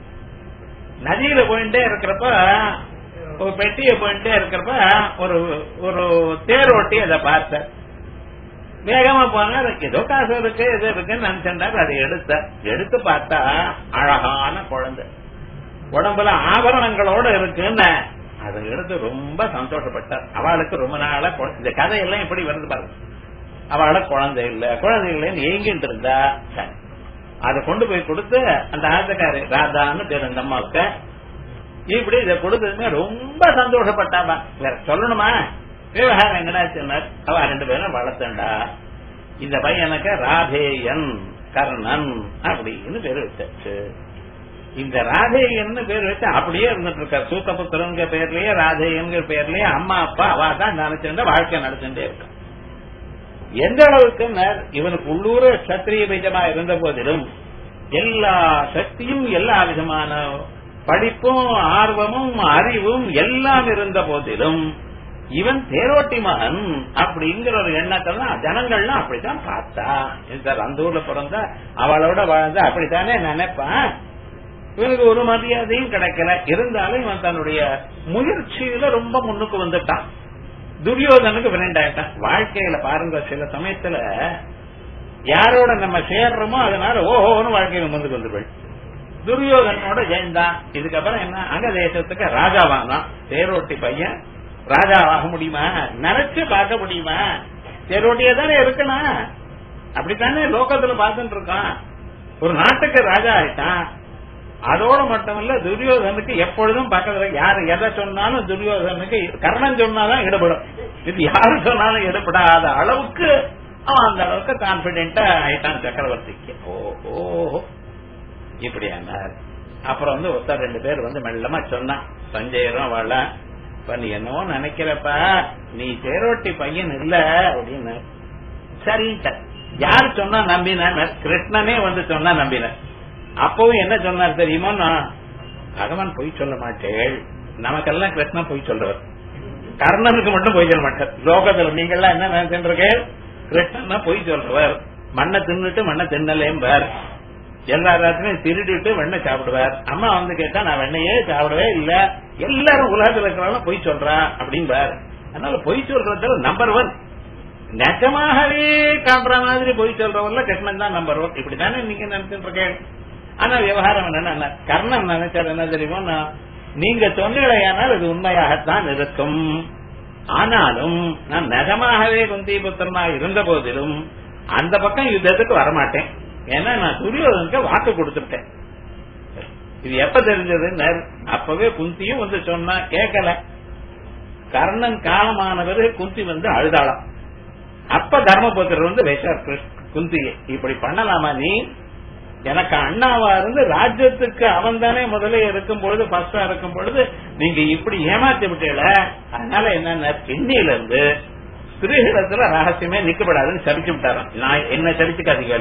நதியில போயிட்டே இருக்கிறப்ப ஒரு பெட்டியை போயிட்டே இருக்கிறப்ப ஒரு ஒரு தேர் ஓட்டி அதை பார்த்த வேகமா போனா அதுக்கு ஏதோ காசு இருக்கு எது இருக்குன்னு நினைச்சிருந்தாரு அதை எடுத்த எடுத்து பார்த்தா அழகான குழந்தை உடம்புல ஆபரணங்களோட இருக்குன்னு அதை எடுத்து ரொம்ப சந்தோஷப்பட்டார் அவளுக்கு ரொம்ப நாளா குழ- இந்த கதையெல்லாம் எப்படி வருது பாருங்க அவள குழந்தை இல்ல குழந்தை இல்லைன்னு ஏங்கிட்டு இருந்தா சரி. அதை கொண்டு போய் கொடுத்து அந்த ஆசக்காரி ராதான்னு பேர் அந்த அம்மாவுக்கு இப்படி இதை கொடுத்ததுமே ரொம்ப சந்தோஷப்பட்டாப்பா வேற சொல்லணுமா விவகாரம் எங்கடா சொன்னார் அவ ரெண்டு பேரும் வளர்த்தண்டா இந்த பையனுக்கு ராதேயன் கர்ணன் அப்படின்னு பேர் வச்சாச்சு இந்த ராதேயன் பேர் வச்சு அப்படியே இருந்துட்டு இருக்கா சூக்கபுத்திரங்க பேர்லயே ராதேயன்கிற பேர்லயே அம்மா அப்பா அவா தான் நினைச்சிருந்த வாழ்க்கை நடந்துட்டே இருக்கா எந்த அளவுக்கு இவனுக்கு உள்ளூர சத்திரிய பீஜமா இருந்த போதிலும் எல்லா சக்தியும் எல்லா விதமான படிப்பும் ஆர்வமும் அறிவும் எல்லாம் இருந்த போதிலும் இவன் தேரோட்டி மகன் அப்படிங்கிற ஒரு எண்ணத்தை தான் ஜனங்கள்லாம் அப்படித்தான் பார்த்தா இந்த அந்த ஊர்ல பிறந்த அவளோட வாழ்ந்த அப்படித்தானே நினைப்பான் இவனுக்கு ஒரு மரியாதையும் கிடைக்கல இருந்தாலும் இவன் தன்னுடைய முயற்சியில ரொம்ப முன்னுக்கு வந்துட்டான் துரியோதனுக்கு ஃப்ரெண்ட் ஆயிட்டான் வாழ்க்கையில பாருங்க சில சமயத்துல யாரோட நம்ம சேர்றோமோ அதனால ஓஹோன்னு வாழ்க்கையில முன்னுக்கு வந்து போய் துரியோதனோட ஜெயந்தான் இதுக்கப்புறம் என்ன அங்க தேசத்துக்கு ராஜாவானான் தேரோட்டி பையன் ராஜா ஆக முடியுமா நினைச்சு பார்க்க முடியுமா தேரோட்டியே தானே இருக்கணும் அப்படித்தானே லோகத்துல பார்த்துட்டு இருக்கான் ஒரு நாட்டுக்கு ராஜா ஆயிட்டான் அதோட மட்டுமல்ல துரியோதனுக்கு எப்பொழுதும் பக்கத்துல யாரு எதை சொன்னாலும் துரியோதனுக்கு கர்ணன் சொன்னாதான் ஈடுபடும் இது யாரு சொன்னாலும் ஈடுபடாத அளவுக்கு அவன் அந்த அளவுக்கு கான்பிடென்டா ஆயிட்டான் சக்கரவர்த்திக்கு ஓ ஓ இப்படி ஆனார் அப்புறம் வந்து ஒருத்தர் ரெண்டு பேர் வந்து மெல்லமா சொன்னான் சஞ்சயரும் வாழ இப்ப நீ என்னவோ நினைக்கிறப்ப நீ தேரோட்டி பையன் இல்ல அப்படின்னு சரி யார் சொன்னா நம்பின கிருஷ்ணனே வந்து சொன்னா நம்பின அப்பவும் என்ன சொன்னார் தெரியுமா நான் பகவான் பொய் சொல்ல மாட்டேள் நமக்கெல்லாம் கிருஷ்ணன் பொய் சொல்றவர் கர்ணனுக்கு மட்டும் பொய் சொல்ல மாட்டார் லோகத்துல நீங்க எல்லாம் என்ன நினைச்சுருக்கேன் கிருஷ்ணன் பொய் சொல்றவர் மண்ணை தின்னுட்டு மண்ணை தின்னலேம்பார் எல்லா ராத்திரியும் திருடிட்டு வெண்ணெய் சாப்பிடுவார் அம்மா வந்து கேட்டா நான் வெண்ணையே சாப்பிடவே இல்ல எல்லாரும் உலகத்துல இருக்கிறவங்க பொய் சொல்றா அப்படின்பார் அதனால பொய் சொல்றதுல நம்பர் ஒன் நெஜமாகவே காட்டுற மாதிரி பொய் சொல்றவர்ல கிருஷ்ணன் தான் நம்பர் ஒன் இப்படித்தானே நீங்க நினைச்சிட்டு இருக்கேன் ஆனா விவகாரம் என்னன்னா கர்ணன் நினைச்சார் என்ன தெரியுமோ நீங்க சொன்னீங்களேயானால் அது உண்மையாகத்தான் இருக்கும் ஆனாலும் நான் நிஜமாகவே குந்தி புத்திரனா இருந்த போதிலும் அந்த பக்கம் யுத்தத்துக்கு வரமாட்டேன் ஏன்னா நான் துரியோதனுக்கு வாக்கு கொடுத்துட்டேன் இது எப்ப தெரிஞ்சதுன்னு அப்பவே குந்தியும் வந்து சொன்னா கேட்கல கர்ணன் காலமானவர் குந்தி வந்து அழுதாளாம் அப்ப தர்மபுத்திரர் வந்து வேஷார் குந்தியை இப்படி பண்ணலாமா நீ எனக்கு அண்ணாவா இருந்து ராஜ்யத்துக்கு அவன் தானே முதல்ல இருக்கும் பொழுது ஃபர்ஸ்டா இருக்கும் பொழுது நீங்க இப்படி ஏமாத்தி விட்டீல அதனால என்னன்னா கிண்ணியில இருந்து ஸ்திரீகளிடத்துல ரகசியமே நிக்கப்படாதுன்னு சபிச்சு விட்டாராம் நான் என்ன சபிச்சுக்காதீங்க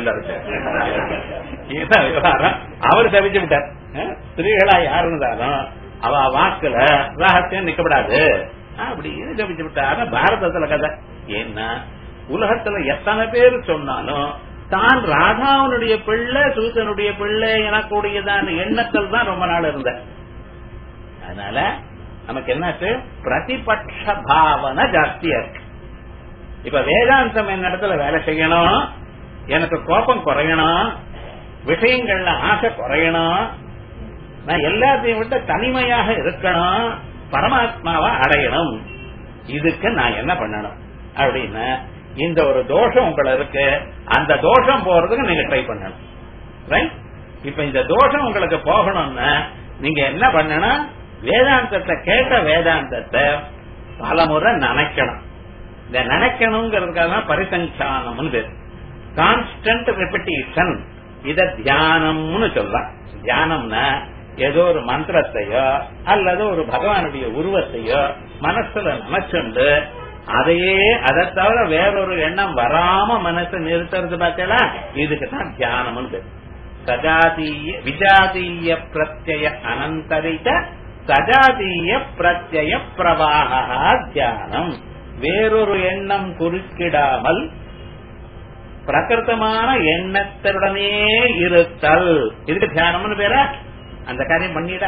எல்லாரும் விவகாரம் அவர் சபிச்சு விட்டார் ஸ்திரீகளா யார் இருந்தாலும் அவ வாக்குல ரகசியம் நிக்கப்படாது அப்படின்னு சபிச்சு விட்டாரு பாரதத்துல கதை ஏன்னா உலகத்துல எத்தனை பேர் சொன்னாலும் தான் ராதாவனுடைய பிள்ளை சூசனுடைய பிள்ளை எனக்கூடியதான எண்ணத்தில் தான் ரொம்ப நாள் இருந்த அதனால நமக்கு என்னாச்சு பிரதிபட்ச பாவனை ஜாஸ்தியா இருக்கு இப்ப வேதாந்தம் என்ன இடத்துல வேலை செய்யணும் எனக்கு கோபம் குறையணும் விஷயங்கள்ல ஆசை குறையணும் நான் எல்லாத்தையும் விட்டு தனிமையாக இருக்கணும் பரமாத்மாவை அடையணும் இதுக்கு நான் என்ன பண்ணணும் அப்படின்னு இந்த ஒரு தோஷம் உங்களை இருக்கு அந்த தோஷம் போறதுக்கு நீங்க ட்ரை பண்ணணும் ரைட் இப்ப இந்த தோஷம் உங்களுக்கு போகணும்னா நீங்க என்ன பண்ணணும் வேதாந்தத்தை கேட்ட வேதாந்தத்தை பலமுறை நினைக்கணும் இந்த நினைக்கணுங்கிறதுக்காக தான் பரிசஞ்சானம்னு பேர் கான்ஸ்டன்ட் ரெப்பிட்டேஷன் இத தியானம்னு சொல்லலாம் தியானம்னா ஏதோ ஒரு மந்திரத்தையோ அல்லது ஒரு பகவானுடைய உருவத்தையோ மனசுல நினைச்சுண்டு அதையே அதை தவிர வேறொரு எண்ணம் வராம மனசை நிறுத்துறது பார்த்தீங்களா இதுக்கு தான் தியானம்னு பேர் சஜாதீய விஜாதீய பிரத்யய அனந்தரித சஜாதீய பிரத்யய பிரவாக தியானம் வேறொரு எண்ணம் குறுக்கிடாமல் பிரகிருத்தமான எண்ணத்துடனே இருத்தல் இதுக்கு தியானம்னு பேரா அந்த காரியம் பண்ணிட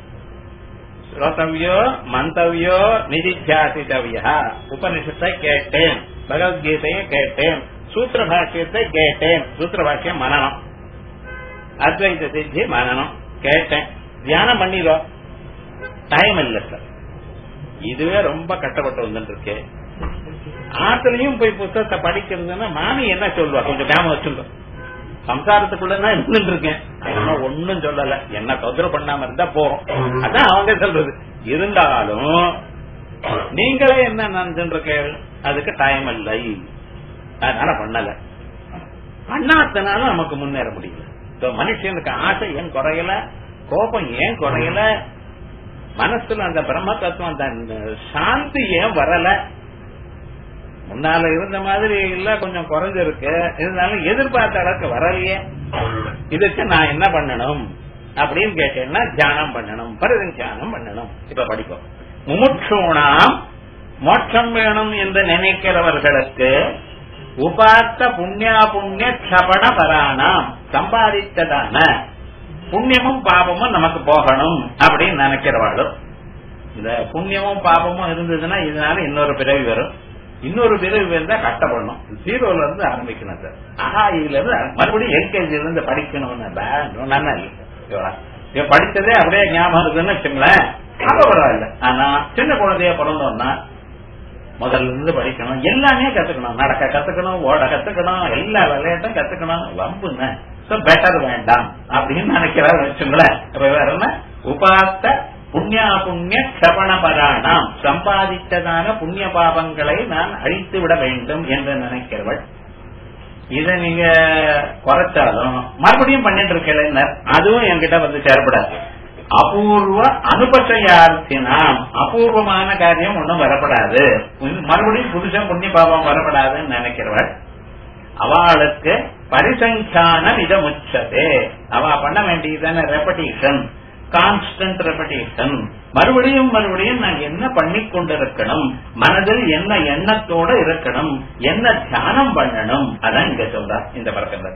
ஸ்ரோதவியோ மந்தவியோ நிதித்தியாசித்தவியா உபனிஷத்தை கேட்டேன் பகவத்கீதையை கேட்டேன் சூத்திர பாஷ்யத்தை கேட்டேன் சூத்திர பாஷ்யம் மனநம் அத்வைத சித்தி மனநம் கேட்டேன் தியானம் பண்ணிடும் டைம் இல்ல சார் இதுவே ரொம்ப கட்டப்பட்டு வந்துட்டு இருக்கு ஆத்துலயும் போய் புத்தகத்தை படிக்கிறதுன்னா மாமி என்ன சொல்லுவா கொஞ்சம் ஞாபகம் வச்சுருந்தோம் சம்சாரத்துக்குள்ளதான் இருந்துட்டு இருக்கேன் ஆனா ஒன்னும் சொல்லல என்ன தொந்தரவு பண்ணாம இருந்தா போறோம் அதான் அவங்க சொல்றது இருந்தாலும் நீங்களே என்ன நினைச்சுட்டு அதுக்கு டைம் இல்லை அதனால பண்ணல பண்ணாதனால நமக்கு முன்னேற முடியல மனுஷனுக்கு ஆசை ஏன் குறையல கோபம் ஏன் குறையல மனசுல அந்த பிரம்ம தத்துவம் அந்த சாந்தி ஏன் வரல முன்னால இருந்த மாதிரி இல்ல கொஞ்சம் குறைஞ்சிருக்கு இருந்தாலும் எதிர்பார்த்த அளவுக்கு வரலையே இதுக்கு நான் என்ன பண்ணணும் அப்படின்னு கேட்டேன்னா தியானம் பண்ணணும் பரதன் தியானம் பண்ணணும் இப்ப படிப்போம் முமுட்சூணாம் மோட்சம் வேணும் என்று நினைக்கிறவர்களுக்கு உபாத்த புண்ணியா புண்ணிய க்ஷபண பராணாம் சம்பாதித்ததான புண்ணியமும் பாபமும் நமக்கு போகணும் அப்படின்னு நினைக்கிறவாளும் இந்த புண்ணியமும் பாபமும் இருந்ததுன்னா இதனால இன்னொரு பிறவி வரும் இன்னொரு பிறவி இருந்தா கஷ்டப்படணும் ஜீரோல இருந்து ஆரம்பிக்கணும் சார் ஆஹா இதுல இருந்து மறுபடியும் எல்கேஜில இருந்து படிக்கணும்னு நல்லா இல்லை இவன் படிச்சதே அப்படியே ஞாபகம் இருக்குன்னு வச்சுங்களேன் அப்ப பரவாயில்ல ஆனா சின்ன குழந்தைய பிறந்தோம்னா முதல்ல இருந்து படிக்கணும் எல்லாமே கத்துக்கணும் நடக்க கத்துக்கணும் ஓட கத்துக்கணும் எல்லா விளையாட்டும் கத்துக்கணும் வம்புன்னு சோ பெட்டர் வேண்டாம் அப்படின்னு நினைக்கிறார் வச்சுங்களேன் அப்ப வேற என்ன உபாத்த புண்ணியா புண்ணிய கபண பராணாம் சம்பாதித்ததான புண்ணிய பாபங்களை நான் அழித்து விட வேண்டும் என்று நினைக்கிறவள் இத நீங்க குறைச்சாலும் மறுபடியும் பண்ணிட்டு இருக்கல அதுவும் என்கிட்ட வந்து சேரப்படாது அபூர்வ அனுபச்சயார்த்தினாம் அபூர்வமான காரியம் ஒன்றும் வரப்படாது மறுபடியும் புதுசா புண்ணிய பாபம் வரப்படாதுன்னு நினைக்கிறவள் அவளுக்கு பரிசங்கானம் இத முச்சதே அவ பண்ண வேண்டியதான ரெப்படேஷன் கான்ஸ்டன்ட் ரெப்படேஷன் மறுபடியும் மறுபடியும் நான் என்ன பண்ணி கொண்டிருக்கணும் மனதில் என்ன எண்ணத்தோட இருக்கணும் என்ன தியானம் பண்ணணும் அதான் இங்க சொல்ற இந்த பழக்கங்கள்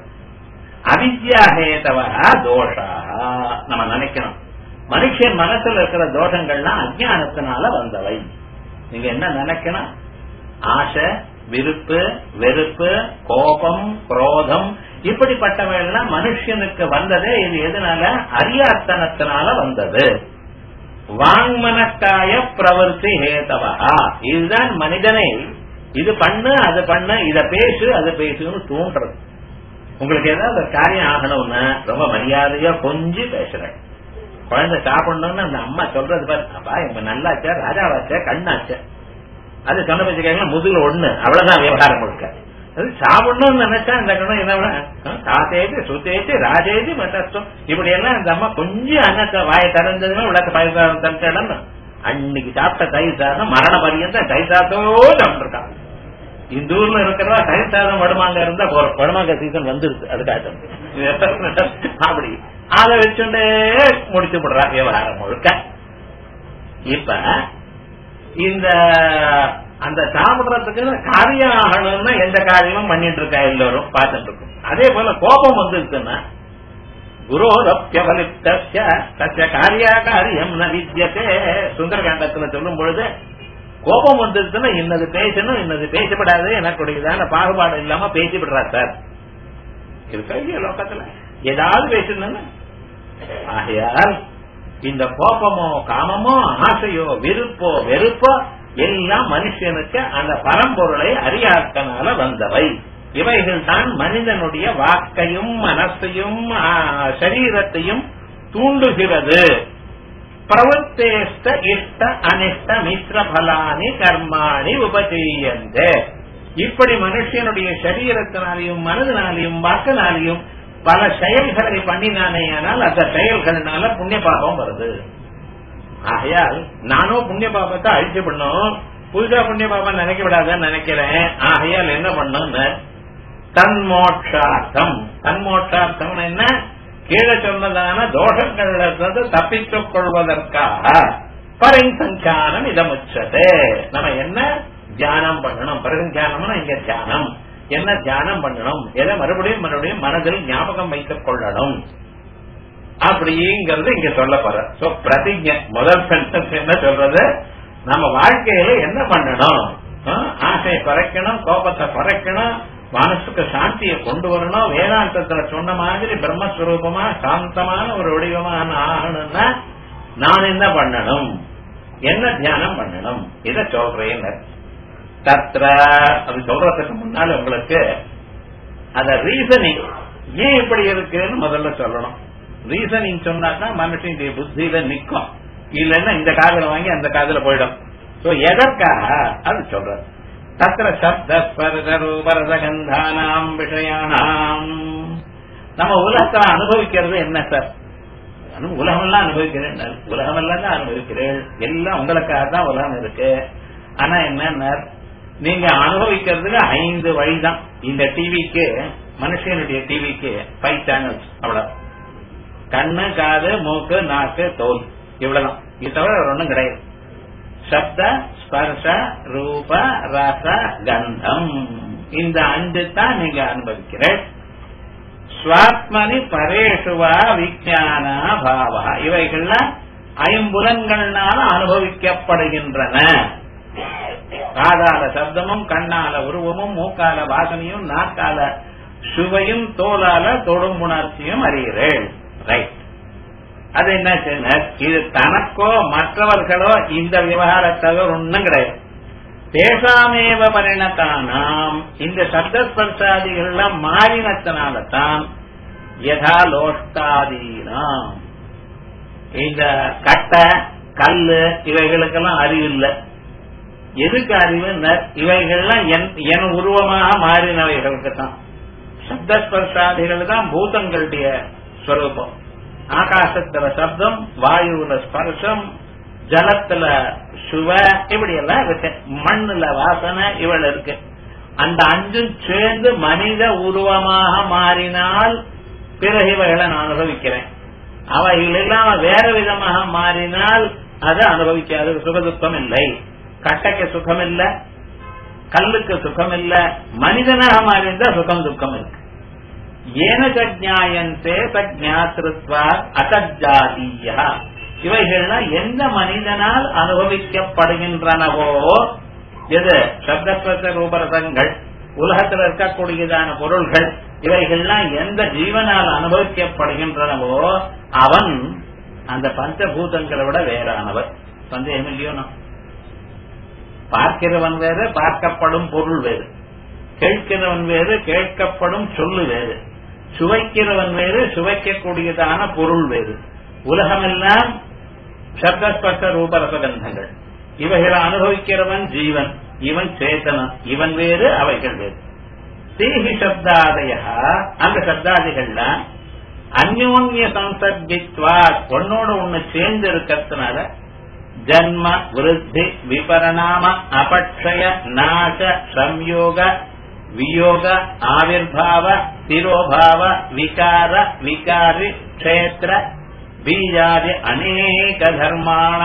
அவித்யாஹேதவா தோஷா நம்ம நினைக்கணும் மனுஷன் மனசுல இருக்கிற தோஷங்கள்லாம் அஜானத்தினால வந்தவை நீங்க என்ன நினைக்கணும் ஆசை விருப்பு வெறுப்பு கோபம் குரோதம் இப்படிப்பட்டவையெல்லாம் மனுஷனுக்கு வந்ததே இது எதனால அரியாத்தனத்தினால வந்தது வாங்மனக்காய பிரவர்த்தி ஹேதவா இதுதான் மனிதனை இது பண்ணு அது பண்ணு இத பேசு அது பேசுன்னு தூண்டுறது உங்களுக்கு ஏதாவது ஒரு காரியம் ஆகணும்னா ரொம்ப மரியாதையா கொஞ்சம் பேசுறேன் குழந்தை சாப்பிடணும்னு அந்த அம்மா சொல்றது பாரு அப்பா இவங்க நல்லாச்சா ராஜாவாச்சா கண்ணாச்சா அது சொன்ன பேச்சு கேட்கலாம் முதுகுல ஒண்ணு அவ்வளவுதான் விவகாரம் முழுக்க அது சாப்பிடணும்னு நினைச்சா இந்த கணம் என்ன காத்தேச்சு சுத்தேச்சு ராஜேச்சு மட்டஸ்டம் இப்படி எல்லாம் இந்த அம்மா கொஞ்சம் அன்னத்தை வாயை திறந்ததுமே உலக பயிர் சாதம் தந்துடணும் அன்னைக்கு சாப்பிட்ட தயிர் சாதம் மரண பரியந்த தயிர் சாதத்தோ சாப்பிட்டுருக்காங்க இந்த ஊர்ல இருக்கிறதா தயிர் சாதம் வடுமாங்க இருந்தா போறோம் வடுமாங்க சீசன் வந்துருச்சு அதுக்காக அப்படி அதை வச்சுட்டே முடிச்சு விடுறா விவகாரம் முழுக்க இப்ப இந்த அந்த சாப்பிடுறதுக்கு காரியம் ஆகணும்னா எந்த காரியமும் பண்ணிட்டு இருக்கா எல்லாரும் பார்த்துட்டு இருக்கும் அதே போல கோபம் வந்துருச்சுன்னா குரோரப்பியவலிப்தஸ்ய தஸ்ய காரியா காரியம் ந வித்யதே சுந்தரகாண்டத்துல சொல்லும் பொழுது கோபம் வந்துருச்சுன்னா இன்னது பேசணும் இன்னது பேசப்படாது எனக்குடையதான பாகுபாடு இல்லாம பேசிவிடுறா சார் இருக்கா இல்லையா லோகத்துல ஏதாவது பேசணும்னு ஆகையால் இந்த கோபமோ காமமோ ஆசையோ விருப்போ வெறுப்போ எல்லாம் மனுஷனுக்கு அந்த பரம்பொருளை அறியாக்கனால வந்தவை இவைகள் தான் மனிதனுடைய வாக்கையும் மனசையும் சரீரத்தையும் தூண்டுகிறது பிரவத்தேஷ்ட இஷ்ட அனிஷ்ட மிஸ்ர பலானி கர்மாணி உபஜெயந்தே இப்படி மனுஷனுடைய சரீரத்தினாலையும் மனதினாலையும் வாக்கினாலையும் பல செயல்களை பண்ணினானே ஆனால் அந்த செயல்கள்னால புண்ணிய பாபம் வருது ஆகையால் நானும் புண்ணிய பாபத்தை அழிச்சு பண்ணும் புதுசா புண்ணிய பாபம் நினைக்க விடாதன்னு நினைக்கிறேன் ஆகையால் என்ன பண்ணும் தன்மோட்சார்த்தம் தன்மோட்சார்த்தம் என்ன கீழே சொன்னதான தோஷங்கள்ல இருந்து தப்பித்துக் கொள்வதற்காக பரிசஞ்சானம் இதமுச்சது நம்ம என்ன தியானம் பண்ணணும் பரிசஞ்சானம்னா இங்க தியானம் என்ன தியானம் பண்ணணும் எதை மறுபடியும் மறுபடியும் மனதில் ஞாபகம் வைத்துக் கொள்ளணும் அப்படிங்கிறது இங்க சொல்ல போற சோ பிரதிஜ முதல் சென்டென்ஸ் என்ன சொல்றது நம்ம வாழ்க்கையில என்ன பண்ணணும் ஆசையை குறைக்கணும் கோபத்தை குறைக்கணும் மனசுக்கு சாந்தியை கொண்டு வரணும் வேதாந்தத்துல சொன்ன மாதிரி பிரம்மஸ்வரூபமா சாந்தமான ஒரு வடிவமான ஆகணும்னா நான் என்ன பண்ணணும் என்ன தியானம் பண்ணணும் இத சொல்றேன் தத்ர அது சொல்றதுக்கு முன்னால உங்களுக்கு அத ரீசனிங் ஏன் இப்படி இருக்குன்னு முதல்ல சொல்லணும் ரீசனிங் சொன்னாதான் மனுஷனுடைய புத்தியில நிக்கும் இல்லைன்னா இந்த காதல வாங்கி அந்த காதல போயிடும் சோ எதற்காக அது சொல்ற தத்திர சப்த ஸ்பர்தரூபரதகந்தானாம் விஷயானாம் நம்ம உலகத்துல அனுபவிக்கிறது என்ன சார் உலகமெல்லாம் அனுபவிக்கிறேன் உலகமெல்லாம் தான் அனுபவிக்கிறேன் எல்லாம் உங்களுக்காக தான் உலகம் இருக்கு ஆனா என்ன நீங்க அனுபவிக்கிறதுக்கு ஐந்து வழிதான் இந்த டிவிக்கு மனுஷனுடைய டிவிக்கு ஃபைவ் சேனல்ஸ் அவ்வளவு கண்ணு காது மூக்கு நாக்கு தோல் இவ்வளவுதான் இது தவிர ஒன்றும் கிடையாது சப்த ஸ்பர்ஷ ரூப ரச கந்தம் இந்த அஞ்சு தான் நீங்க அனுபவிக்கிறேன் ஸ்வாத்மனி பரேஷுவா விஜான பாவா இவைகள்ல ஐம்புலன்கள்னால அனுபவிக்கப்படுகின்றன காதால சப்தமும் கண்ணால உருவமும் மூக்கால வாசனையும் நாக்கால சுவையும் தோலால தொடும் உணர்ச்சியும் அறிகிறேன் ரைட் அது என்ன செய்யணும் இது தனக்கோ மற்றவர்களோ இந்த விவகாரத்தவ ஒண்ணும் கிடையாது தேசாமேவ பரிணத்தானாம் இந்த சப்தஸ்பர்சாதிகள்லாம் மாறினத்தினால தான் யதா லோஷ்டாதீனாம் இந்த கட்டை கல்லு இவைகளுக்கெல்லாம் அறிவு இல்லை எதுக்கு அறிவு இவைகள்லாம் என் உருவமாக மாறினவைகளுக்கு தான் சப்தஸ்பர்சாதிகள் தான் பூதங்களுடைய ஸ்வரூபம் ஆகாசத்துல சப்தம் வாயுல ஸ்பர்சம் ஜலத்துல சுவ இப்படி எல்லாம் இருக்கு மண்ணுல வாசனை இவள் இருக்கு அந்த அஞ்சும் சேர்ந்து மனித உருவமாக மாறினால் பிறகு இவைகளை நான் அனுபவிக்கிறேன் அவைகள் இல்லாம வேற விதமாக மாறினால் அது அனுபவிக்காது சுகதுக்கம் இல்லை கட்டைக்கு சுகம் இல்ல கல்லுக்கு சுகம் இல்ல மனிதனாக மாறிந்தா சுகம் துக்கம் இருக்கு ஏன ஜாயந்தே தஜாத்திருத்வா அசஜாதீயா இவைகள்லாம் எந்த மனிதனால் அனுபவிக்கப்படுகின்றனவோ எது சப்தஸ்வச ரூபரசங்கள் உலகத்தில் இருக்கக்கூடியதான பொருள்கள் இவைகள்லாம் எந்த ஜீவனால் அனுபவிக்கப்படுகின்றனவோ அவன் அந்த பஞ்சபூதங்களை விட வேறானவர் சந்தேகம் இல்லையோ பார்க்கிறவன் வேறு பார்க்கப்படும் பொருள் வேறு கேட்கிறவன் வேறு கேட்கப்படும் சொல்லு வேறு சுவைக்கிறவன் வேறு சுவைக்கக்கூடியதான பொருள் வேறு உலகமெல்லாம் சப்தஸ்பர்ஷ ரூபரசகந்தங்கள் இவைகளை அனுபவிக்கிறவன் ஜீவன் இவன் சேத்தனன் இவன் வேறு அவைகள் வேறு தீஹி சப்தாதய அந்த சப்தாதிகள்லாம் அந்யோன்ய சம்சர்கித்வா ஒன்னோட ஒண்ணு சேர்ந்து இருக்கிறதுனால ஜன்ம விருத்தி விபரணாம அபட்சய நாச சம்யோக வியோக ஆவிர்பாவ திரோபாவ விகார விகாரி க்ஷேத்திர பீஜாதி அநேக தர்மான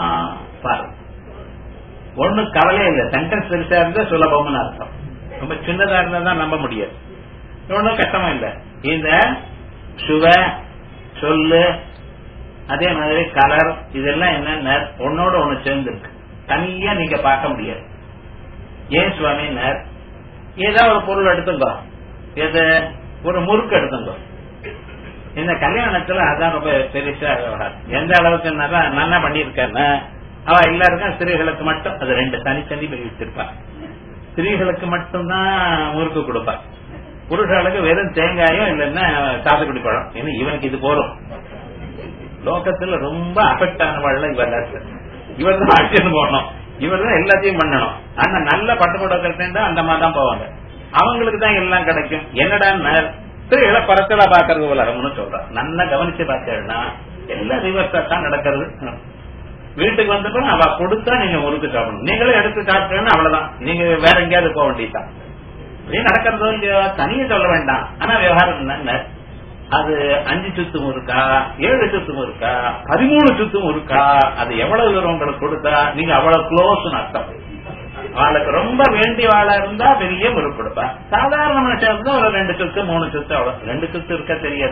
ஒண்ணு கவலை இல்லை சென்டென்ஸ் பெருசா இருந்தா சுலபம்னு அர்த்தம் ரொம்ப சின்னதா இருந்தா தான் நம்ப முடியாது ஒன்னும் கஷ்டமா இல்ல இந்த சுவ சொல்லு அதே மாதிரி கலர் இதெல்லாம் என்னென்ன ஒன்னோட ஒண்ணு சேர்ந்து இருக்கு தனியா நீங்க பார்க்க முடியாது ஏன் சுவாமினர் ஏதோ ஒரு பொருள் எடுத்துங்கோ எது ஒரு முறுக்கு எடுத்துங்கோ இந்த கல்யாணத்துல அதான் ரொம்ப பெருசா விவகாரம் எந்த அளவுக்கு நல்லா பண்ணிருக்கான்னு அவ எல்லாருக்கும் ஸ்திரீகளுக்கு மட்டும் அது ரெண்டு தனித்தனி வச்சிருப்பா ஸ்திரீகளுக்கு மட்டும்தான் முறுக்கு கொடுப்பா புருஷர்களுக்கு வெறும் தேங்காயும் இல்லைன்னா சாத்துக்குடி பழம் ஏன்னா இவனுக்கு இது போறோம் லோகத்துல ரொம்ப அஃபெக்ட் ஆனவாள் இவர் இவர் தான் ஆட்சின்னு போகணும் இவர் தான் எல்லாத்தையும் பண்ணணும் ஆனா நல்ல பட்டு புடவை அந்த மாதிரி தான் போவாங்க அவங்களுக்கு தான் எல்லாம் கிடைக்கும் என்னடா ஸ்திரீகளை பரத்தலா பாக்குறது உலகம்னு சொல்றான் நல்லா கவனிச்சு பார்த்தேன்னா எல்லாம் ரிவர்ஸா தான் நடக்கிறது வீட்டுக்கு வந்தப்ப அவ கொடுத்தா நீங்க முறுக்கு சாப்பிடணும் நீங்களே எடுத்து சாப்பிட்டேன்னா அவ்வளவுதான் நீங்க வேற எங்கேயாவது போக வேண்டியதான் இப்படி நடக்கிறதோ இல்லையோ தனியே சொல்ல வேண்டாம் ஆனா விவகாரம் என்ன அது அஞ்சு சுத்தும் இருக்கா ஏழு சுத்தும் இருக்கா பதிமூணு சுத்தும் இருக்கா அது எவ்வளவு தூரம் உங்களுக்கு கொடுத்தா நீங்க அவ்வளவு க்ளோஸ் அர்த்தம் அவளுக்கு ரொம்ப வேண்டிய வாழா இருந்தா பெரிய முறுக்கு கொடுப்பா சாதாரண மனுஷன் இருந்தா ஒரு ரெண்டு சுத்து மூணு சுத்து அவ்வளவு ரெண்டு சுத்து இருக்க தெரியாது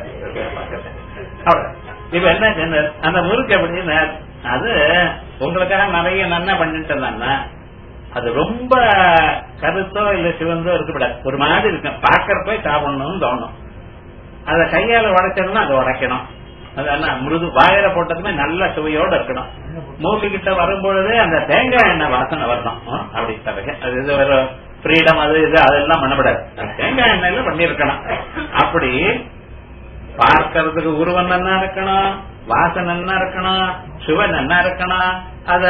அவ்வளவு இப்ப என்ன அந்த முறுக்கு எப்படின்னு அது உங்களுக்காக நிறைய நன்மை பண்ணிட்டு அது ரொம்ப கருத்தோ இல்ல சிவந்தோ இருக்கக்கூடாது ஒரு மாதிரி இருக்கும் பாக்கிறப்ப சாப்பிடணும்னு தோணும் அத கையால உடைச்சோம்னா அதை உடைக்கணும் அது மிருது வாயில போட்டதுமே நல்ல சுவையோட இருக்கணும் மூக்கு கிட்ட வரும்பொழுதே அந்த தேங்காய் எண்ணெய் வாசனை வரணும் அப்படி தரக அது இது ஒரு ஃப்ரீடம் அது இது அதெல்லாம் பண்ணப்படாது தேங்காய் எண்ணெயில பண்ணிருக்கணும் அப்படி பார்க்கறதுக்கு உருவம் நல்லா இருக்கணும் வாசனை நல்லா இருக்கணும் சுவை நல்லா இருக்கணும் அத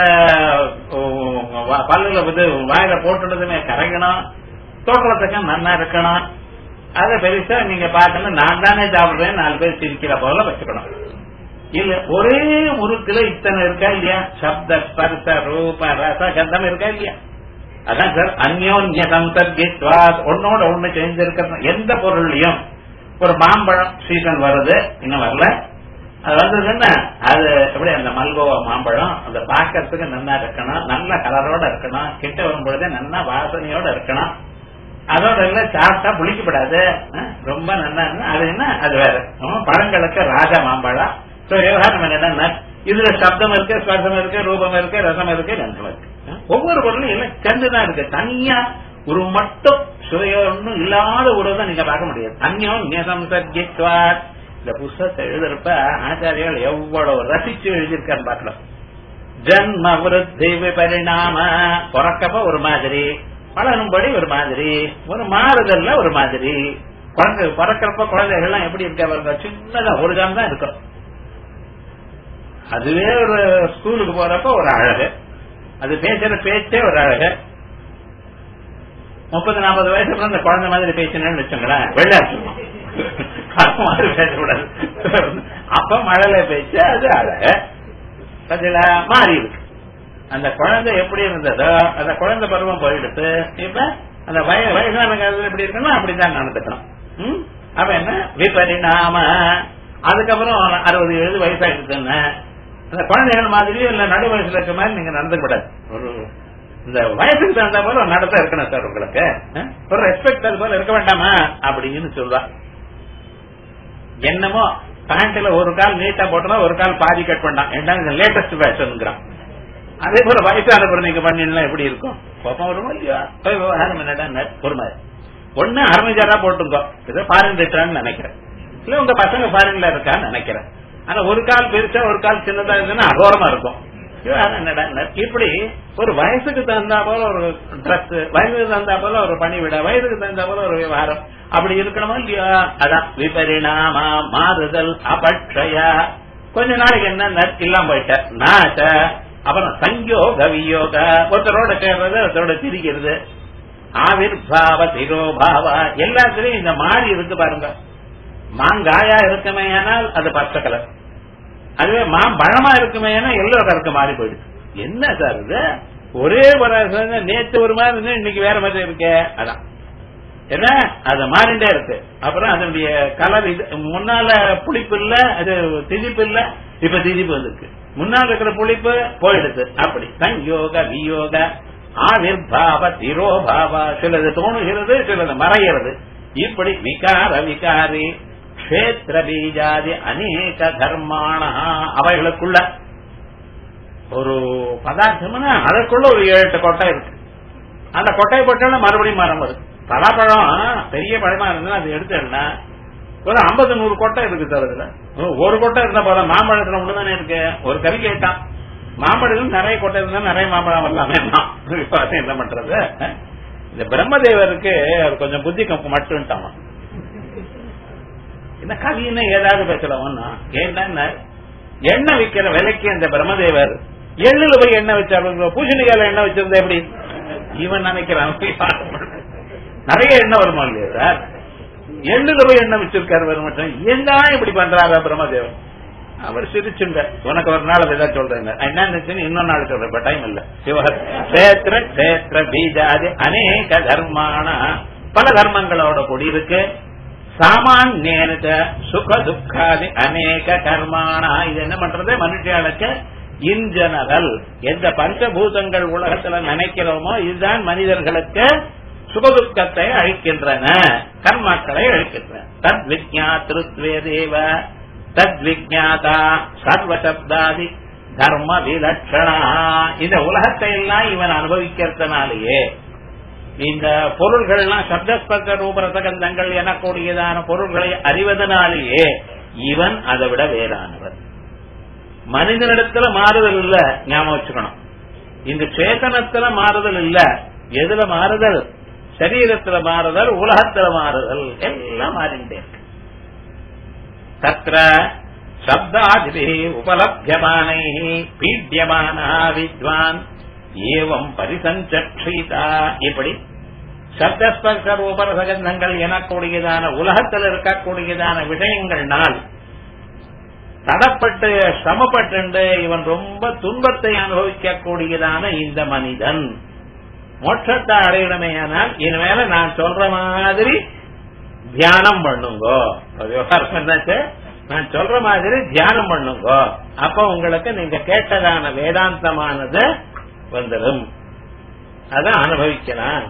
பல்லுல வந்து வாயில போட்டுனதுமே கரைக்கணும் தோற்றத்துக்கு நல்லா இருக்கணும் அத பெருசா நீங்க பாக்கணும் நான் தானே சாப்பிடுறேன் நாலு பேர் சிரிக்கிற போல வச்சுக்கணும் இல்ல ஒரே முறுக்குல இத்தனை இருக்கா இல்லையா சப்த ஸ்பர்ச ரூப ரச கந்தம் இருக்கா இல்லையா அதான் சார் அந்யோன்ய சம்சர்கித்வா ஒன்னோட ஒண்ணு சேர்ந்து எந்த பொருள்லயும் ஒரு மாம்பழம் சீசன் வருது இன்னும் வரல அது வந்ததுன்னா அது எப்படி அந்த மல்கோவா மாம்பழம் அந்த பாக்கிறதுக்கு நல்லா இருக்கணும் நல்ல கலரோட இருக்கணும் கிட்ட வரும்பொழுதே நல்லா வாசனையோட இருக்கணும் அதோட இல்ல சாப்பிட்டா புளிக்கப்படாது ரொம்ப நல்லா அது என்ன அது வேற பழங்களுக்கு ராஜா மாம்பழம் விவகாரம் என்னன்னா இதுல சப்தம் இருக்கு ஸ்பர்சம் இருக்கு ரூபம் இருக்கு ரசம் இருக்கு கந்தம் இருக்கு ஒவ்வொரு பொருளும் எல்லாம் சேர்ந்துதான் இருக்கு தனியா ஒரு மட்டும் சுவையோ ஒன்றும் இல்லாத உறவு தான் நீங்க பார்க்க முடியாது அந்யோம் நியசம் சர்ஜித்வார் இந்த புஸ்தகத்தை எழுதுறப்ப ஆச்சாரியால் எவ்வளவு ரசிச்சு எழுதியிருக்கான்னு பார்க்கலாம் ஜன்ம விருத்தி விபரிணாம பிறக்கப்ப ஒரு மாதிரி வளரும்படி ஒரு மாதிரி ஒரு மாறுதல்ல ஒரு மாதிரி குழந்தை பிறக்கிறப்ப குழந்தைகள்லாம் எப்படி இருக்க பாருங்க சின்னதா ஒரு ஜாம் தான் இருக்கும் அதுவே ஒரு ஸ்கூலுக்கு போறப்ப ஒரு அழகு அது பேசுற பேச்சே ஒரு அழகு முப்பது நாற்பது வயசுக்கு அந்த குழந்தை மாதிரி பேசினேன்னு வச்சுங்களேன் வெள்ளாச்சு மாதிரி பேசக்கூடாது அப்ப மழலை பேச்சு அது அழகு அதுல மாறி இருக்கு அந்த குழந்தை எப்படி இருந்ததோ அந்த குழந்தை பருவம் போயிடுத்து இப்ப அந்த வய வயசான காலத்துல எப்படி இருக்கணும் அப்படிதான் நடந்துக்கணும் ம்? அப்ப என்ன விபரிணாம அதுக்கப்புறம் அறுபது எழுபது வயசாயிடுச்சுன்னு அந்த குழந்தைகள் மாதிரியும் இல்ல நடு வயசுல இருக்க மாதிரி நீங்க நடந்துக்கூடாது ஒரு இந்த வயசுக்கு தகுந்த போல ஒரு நடத்த இருக்கணும் சார் உங்களுக்கு அஹ்? ஒரு ரெஸ்பெக்ட் அது போல இருக்க வேண்டாமா அப்படின்னு சொல்லுவா என்னமோ பேண்ட்ல ஒரு கால் நீட்டா போட்டா ஒரு கால் பாதி கட் பண்ணான் என்ன லேட்டஸ்ட் ஃபேஷனுங்கிறான் அதே போல வயசான பிறகு நீங்க பண்ணீங்கன்னா எப்படி இருக்கும் கோபம் வருமா இல்லையா போய் விவகாரம் என்னடா பொறுமை ஒண்ணு அரமேஜரா போட்டுங்க ஏதோ ஃபாரின் ரிட்டர்ன் நினைக்கிறேன் இல்ல உங்க பசங்க ஃபாரின்ல இருக்கான்னு நினைக்கிறேன் ஆனா ஒரு கால் பெருசா ஒரு கால் சின்னதா இருந்ததுன்னா அகோரமா இருக்கும் விவகாரம் என்னடா இப்படி ஒரு வயசுக்கு தகுந்தா போல ஒரு ட்ரெஸ் வயசுக்கு தகுந்தா போல ஒரு பணிவிட வயதுக்கு தகுந்தா போல ஒரு விவகாரம் அப்படி இருக்கணுமா இல்லையா அதான் விபரிணாமா மாறுதல் அபட்சய கொஞ்ச நாளைக்கு என்ன இல்லாம போயிட்ட நாச அப்புறம் சங்கயோக வியோக ஒருத்தரோட சேர்றது ஒருத்தரோட திரிக்கிறது ஆவிர்பாவ திரோபாவ எல்லாத்துலயும் இந்த மாறி இருக்கு பாருங்க மாங்காயா இருக்குமே ஆனால் அது பச்சை கலர் அதுவே மாம்பழமா இருக்குமே எல்லோ கலருக்கு மாறி போயிடுது என்ன சார் இது ஒரே ஒரு நேற்று ஒரு மாதிரி இருந்து இன்னைக்கு வேற மாதிரி இருக்கே அதான் என்ன அது மாறிண்டே இருக்கு அப்புறம் அதனுடைய கலர் இது முன்னால புளிப்பு இல்ல அது திதிப்பு இல்ல இப்ப திதிப்பு வந்திருக்கு முன்னால் இருக்கிற புளிப்பு போயிடுது அப்படி சங்கயோக வியோக ஆவிர்பாவ திரோபாவ சிலது தோணுகிறது சிலது மறைகிறது இப்படி விகார விகாரி கஷேத்திர பீஜாதி அநேக தர்மான அவைகளுக்குள்ள ஒரு பதார்த்தம்னா அதற்குள்ள ஒரு ஏழு எட்டு கொட்டை இருக்கு அந்த கொட்டையை போட்டாலும் மறுபடியும் மரம் வருது பலாப்பழம் பெரிய பழமா இருந்தா அது எடுத்தேன்னா ஒரு ஐம்பது நூறு கொட்டை இருக்கு சார் அதுல ஒரு கொட்டை இருந்தா போல மாம்பழத்துல ஒண்ணுதானே இருக்கு ஒரு கறி கேட்டான் மாம்பழத்துல நிறைய கொட்டை இருந்தா நிறைய மாம்பழம் வரலாமே என்ன பண்றது இந்த பிரம்மதேவருக்கு அவர் கொஞ்சம் புத்தி கம்பு மட்டும்ட்டான் என்ன கவின்னு ஏதாவது பேசலாம்னா ஏன்னா எண்ணெய் விற்கிற விலைக்கு இந்த பிரம்மதேவர் எள்ளுல போய் எண்ணெய் வச்சாரு பூசணிக்கால எண்ணெய் வச்சிருந்தா எப்படி இவன் நினைக்கிறான் நிறைய எண்ணெய் வருமா இல்லையா சார் எள்ளுல போய் எண்ணெய் வச்சிருக்காரு வர மாட்டேன் ஏன் இப்படி பண்றாரு பிரம்மதேவன் அவர் சிரிச்சுங்க உனக்கு ஒரு நாள் ஏதாவது சொல்றேங்க என்ன நினைச்சுன்னு இன்னொரு நாள் சொல்றேன் இப்ப டைம் இல்ல கஷேத்திர கஷேத்திர பீஜாதி அநேக தர்மான பல தர்மங்களோட கூடி இருக்கு சாமானியனுக்க சுக துக்காதி அநேக கர்மானா இது என்ன பண்றது மனுஷியாளுக்கு இன் ஜெனரல் எந்த பஞ்சபூதங்கள் உலகத்துல நினைக்கிறோமோ இதுதான் மனிதர்களுக்கு சுகதுக்கத்தை அழிக்கின்றன கர்மாக்களை அழிக்கின்றன தத் விஜாத்திருத்வே தேவ தத் விஜாதா சர்வசப்தாதி தர்ம விலட்சணா இந்த உலகத்தை எல்லாம் இவன் அனுபவிக்கிறதுனாலேயே இந்த பொருள்கள்லாம் சப்தஸ்பர்க ரூபரசகந்தங்கள் எனக்கூடியதான பொருள்களை அறிவதனாலேயே இவன் அதை விட வேறானவன் மனிதனிடத்துல மாறுதல் இல்ல ஞாபகம் வச்சுக்கணும் இந்த சேதனத்துல மாறுதல் இல்ல எதுல மாறுதல் சரீரத்துல மாறுதல் உலகத்துல மாறுதல் எல்லாம் மாறிண்டே இருக்கு தத்திர சப்தாதிபி உபலபியமானை பீட்யமான வித்வான் ஏவம் பரிசஞ்சீதா இப்படி சப்தஸ்பர்ஷ ரூபரசகந்தங்கள் எனக்கூடியதான உலகத்தில் இருக்கக்கூடியதான விஷயங்கள்னால் தடப்பட்டு சிரமப்பட்டு இவன் ரொம்ப துன்பத்தை அனுபவிக்கக்கூடியதான இந்த மனிதன் மோட்சத்தை அடையணுமே ஆனால் இனிமேல நான் சொல்ற மாதிரி தியானம் பண்ணுங்கோ விவகாரம் என்னாச்சு நான் சொல்ற மாதிரி தியானம் பண்ணுங்கோ அப்ப உங்களுக்கு நீங்க கேட்டதான வேதாந்தமானது வந்துடும் அதான் அனுபவிக்கலாம்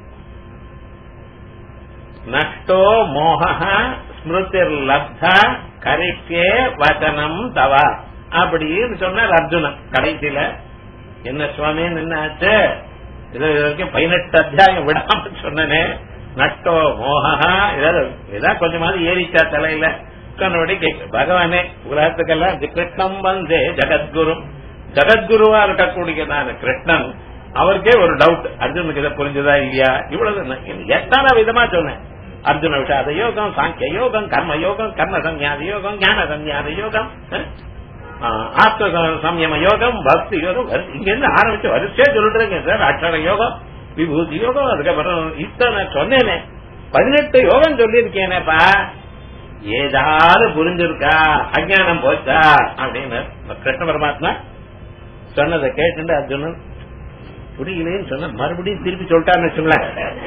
நஷ்டோ மோக ஸ்மிருதிர் லப்தா கரிக்கே வச்சனம் தவா அப்படின்னு சொன்னார் அர்ஜுனன் கடைசியில என்ன சுவாமி என்னாச்சு இது வரைக்கும் பதினெட்டு அத்தியாயம் விடாம சொன்னனே நட்டோ மோகா ஏதாவது ஏதாவது கொஞ்சமாவது ஏறிச்சா தலையில சொன்னபடி கேட்க பகவானே உலகத்துக்கெல்லாம் இது கிருஷ்ணம் வந்தே ஜெகத்குரு ஜெகத்குருவா இருக்கக்கூடியதான கிருஷ்ணன் அவருக்கே ஒரு டவுட் அர்ஜுனுக்கு இதை புரிஞ்சதா இல்லையா இவ்வளவு நான் எத்தனை விதமா சொன்னேன் அர்ஜுன விஷாத யோகம் சாங்கிய யோகம் கர்ம யோகம் கர்ம சஞ்ஞாத யோகம் ஞான சஞ்ஞாத யோகம் அஹ், ஆத்ம ச- சம்யம யோகம் பக்தி யோகம் வரி- இங்க இருந்து ஆரம்பிச்சு வரிசையா சொல்லிட்டு சார் அக்ஷர யோகம் விபூதி யோகம் அதுக்கப்புறம் இத்தனை சொன்னேனே பதினெட்டு யோகம் சொல்லியிருக்கேனேப்பா ஏதாவது புரிஞ்சிருக்கா அஜானம் போச்சா அப்படின்னு கிருஷ்ண பரமாத்மா சொன்னதை கேட்டு அர்ஜுனன் புரியலேன்னு சொன்ன மறுபடியும் திருப்பி சொல்லிட்டான்னு வச்சுங்களேன்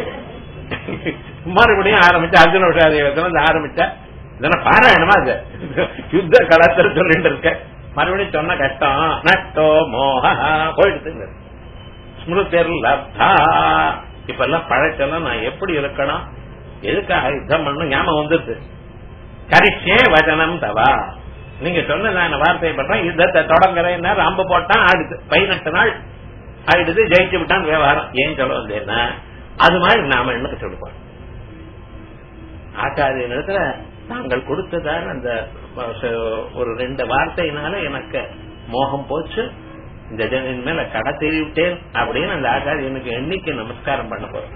மறுபடியும் ஆரம்பிச்சு அர்ஜுன விஷாதேவத்துல ஆரம்பிச்சா இதெல்லாம் பாராயணமா அது யுத்த களத்துல சொல்லிட்டு இருக்க மறுபடியும் சொன்ன கஷ்டம் நட்டோ மோக போயிடுதுங்க ஸ்மிருதிர் லப்தா இப்ப எல்லாம் பழச்செல்லாம் நான் எப்படி இருக்கணும் எதுக்காக யுத்தம் பண்ணணும் ஞாபகம் வந்துருது கரிஷே வச்சனம் தவா நீங்க சொன்னதான வார்த்தையை பண்றேன் யுத்தத்தை தொடங்குறேன்னா அம்பு போட்டான் ஆடுது பதினெட்டு நாள் ஆயிடுது ஜெயிச்சு விட்டான் விவகாரம் ஏன் சொல்ல வந்தேன்னா அது மாதிரி நாம என்ன சொல்லுவோம் ஆச்சாரிய இடத்துல தாங்கள் கொடுத்ததான அந்த ஒரு ரெண்டு வார்த்தையினால எனக்கு மோகம் போச்சு இந்த ஜனின் மேல கடை தெரிவிட்டேன் அப்படின்னு அந்த ஆச்சாரியனுக்கு எண்ணிக்கை நமஸ்காரம் பண்ண போறேன்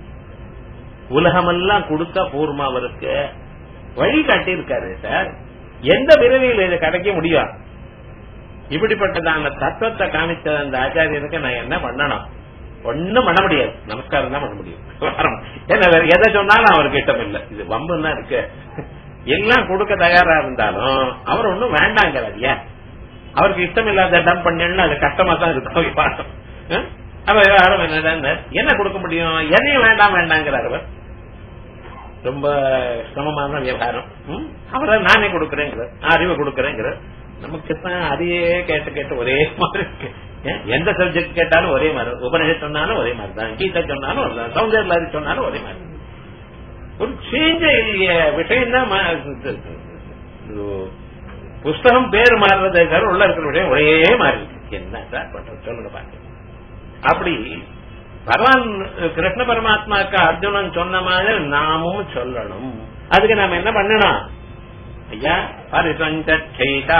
உலகமெல்லாம் கொடுத்தா பூர்மா அவருக்கு வழி காட்டியிருக்காரு சார் எந்த பிறவியில் இதை கிடைக்க முடியும் இப்படிப்பட்டதான தத்துவத்தை காமிச்ச அந்த ஆச்சாரியனுக்கு நான் என்ன பண்ணணும் ஒண்ணும் பண்ண முடியாது நமஸ்காரம் தான் பண்ண முடியும் ஏன்னா வேற எதை சொன்னாலும் அவருக்கு இஷ்டம் இல்லை இது வம்புன்னா இருக்கு எல்லாம் கொடுக்க தயாரா இருந்தாலும் அவர் ஒண்ணும் வேண்டாங்கிறார் ஏன் அவருக்கு இஷ்டம் இல்லாத டம் பண்ணா அது கஷ்டமா தான் இருக்கும் விவாதம் அவ விவகாரம் என்னடா என்ன கொடுக்க முடியும் எதையும் வேண்டாம் வேண்டாங்கிறார் அவர் ரொம்ப சிரமமான விவகாரம் ம்? அவரை நானே கொடுக்கறேங்கிறார் அறிவை கொடுக்கறேங்கிறார் நமக்கு தான் அதையே கேட்டு கேட்டு ஒரே மாதிரி இருக்கு ஏன்? எந்த சப்ஜெக்ட் கேட்டாலும் ஒரே மாதிரி உபநிஷத் சொன்னாலும் ஒரே மாதிரி தான் கீதை சொன்னாலும் ஒரே தான் சௌந்தர்லாரி சொன்னாலும் ஒரே மாதிரி ஒரு சேஞ்ச இல்லையே விஷயம் தான் மா- இது- இது புஸ்தகம் பேர் மாறுறதை தவிர உள்ள இருக்கிற விஷயம் ஒரே மாதிரி இருக்கு என்ன சார் பண்றது சொல்லுங்க பாக்க அப்படி பகவான் கிருஷ்ண பரமாத்மாக்கு அர்ஜுனன் சொன்ன மாதிரி நாமும் சொல்லணும் அதுக்கு நாம என்ன பண்ணணும் ஐயா பரிசஞ்சா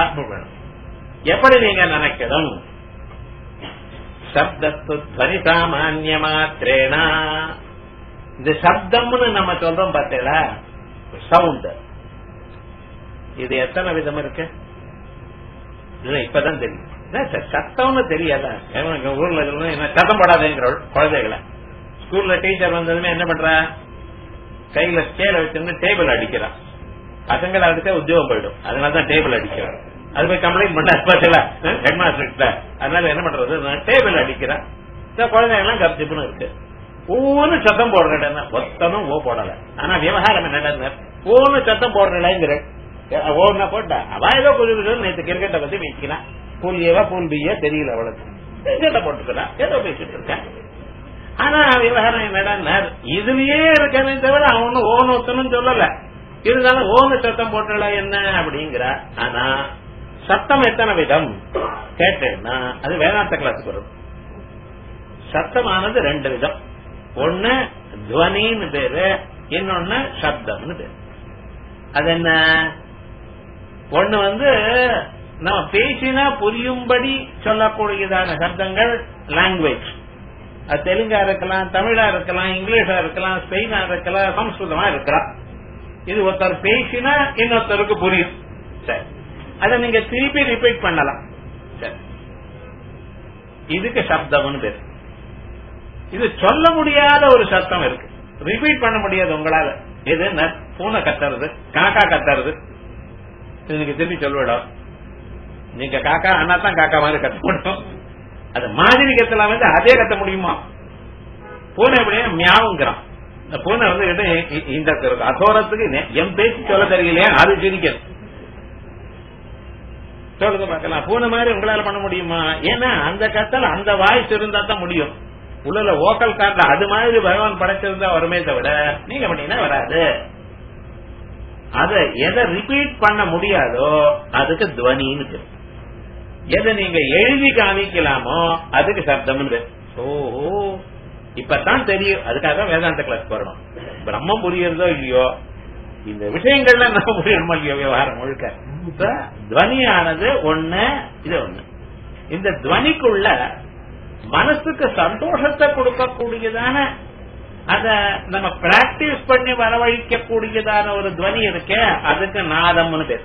எப்படி நீங்க நினைக்கணும் சப்தத்து துவனி சாமானிய மாத்திரேனா இந்த சப்தம்னு நம்ம சொல்றோம் பார்த்தீங்களா சவுண்ட் இது எத்தனை விதம் இருக்கு இல்ல இப்பதான் தெரியும் என்ன சார் சத்தம்னு தெரியாத எங்க ஊர்ல இருக்கணும் என்ன சத்தம் போடாதேங்கிற குழந்தைகளை ஸ்கூல்ல டீச்சர் வந்ததுமே என்ன பண்றா கையில ஸ்கேல வச்சிருந்து டேபிள் அடிக்கிறான் பசங்களை அடிச்சா உத்தியோகம் போயிடும் அதனாலதான் டேபிள் அடிக்கிறான் அது போய் கம்ப்ளைண்ட் பண்ண பார்த்தல ஹெட் மாஸ்டர் அதனால என்ன பண்றது டேபிள் அடிக்கிறான் இந்த குழந்தைங்க எல்லாம் கப்சிப்புன்னு இருக்கு ஒவ்வொன்றும் சத்தம் போடுறேன் மொத்தமும் ஓ போடல ஆனா விவகாரம் என்னடா ஒவ்வொன்னு சத்தம் போடுறேங்கிற ஓன்னா போட்டா அவ ஏதோ கொஞ்சம் நேற்று கிரிக்கெட்டை பத்தி பேசிக்கிறான் பூல் ஏவா பூல் பியா தெரியல அவளுக்கு கிரிக்கெட்டை போட்டுக்கிறான் ஏதோ பேசிட்டு இருக்கேன் ஆனா விவகாரம் என்னடா இதுலயே இருக்கனே தவிர அவனு ஓன் ஒத்தனும் சொல்லல இருந்தாலும் ஓனு சத்தம் போட்டல என்ன அப்படிங்கிற ஆனா சத்தம் எத்தனை விதம் கேட்டேன்னா அது வேதாந்த கிளாஸுக்கு வரும் சத்தமானது ரெண்டு விதம் ஒன்னு துவனின்னு பேரு இன்னொன்னு சப்தம்னு பேரு அது என்ன ஒண்ணு வந்து நம்ம பேசினா புரியும்படி சொல்லக்கூடியதான சப்தங்கள் லாங்குவேஜ் அது தெலுங்கா இருக்கலாம் தமிழா இருக்கலாம் இங்கிலீஷா இருக்கலாம் ஸ்பெயினா இருக்கலாம் சம்ஸ்கிருதமா இருக்கலாம் இது ஒருத்தர் பேசினா இன்னொருத்தருக்கு புரியும் சரி அதை நீங்க திருப்பி ரிப்பீட் பண்ணலாம் சரி இதுக்கு சப்தம்னு பேரு இது சொல்ல முடியாத ஒரு சத்தம் இருக்கு ரிப்பீட் பண்ண முடியாது உங்களால எது பூனை கத்துறது காக்கா கத்துறது இது நீங்க திருப்பி சொல்லிவிடும் நீங்க காக்கா அண்ணா தான் காக்கா மாதிரி கத்த முடியும் அது மாதிரி கத்தலாம் வந்து அதே கத்த முடியுமா பூனை எப்படியா மியாவுங்கிறான் இந்த பூனை வந்து இட- இந்த அகோரத்துக்கு நெ- என் பேச்சு சொல்ல தெரியலையா அது சிரிக்கிறது சொல்லுங்க பார்க்கலாம் பூனை மாதிரி உங்களால பண்ண முடியுமா ஏன்னா அந்த கத்தல் அந்த வாய்ஸ் இருந்தா தான் முடியும் உள்ள ஓக்கல் கார்டு அது மாதிரி பகவான் படைச்சிருந்தா வருமே தவிர நீங்க பண்ணீங்கன்னா வராது அத எதை ரிப்பீட் பண்ண முடியாதோ அதுக்கு துவனின்னு பேரு. எதை நீங்க எழுதி காமிக்கலாமோ அதுக்கு சப்தம்னு பேரு. ஓஹோ இப்பதான் தெரியும் அதுக்காக வேதாந்த கிளாஸ் வரணும் பிரம்மம் புரியுறதோ இல்லையோ இந்த விஷயங்கள்ல நம்ம புரியணும் இல்லையா விவகாரம் முழுக்க இப்ப துவனியானது ஒண்ணு இது ஒண்ணு இந்த துவனிக்குள்ள மனசுக்கு சந்தோஷத்தை கொடுக்கக்கூடியதான அத நம்ம பிராக்டிஸ் பண்ணி வரவழைக்கக்கூடியதான ஒரு துவனி இருக்கே அதுக்கு நாதம்னு பேர்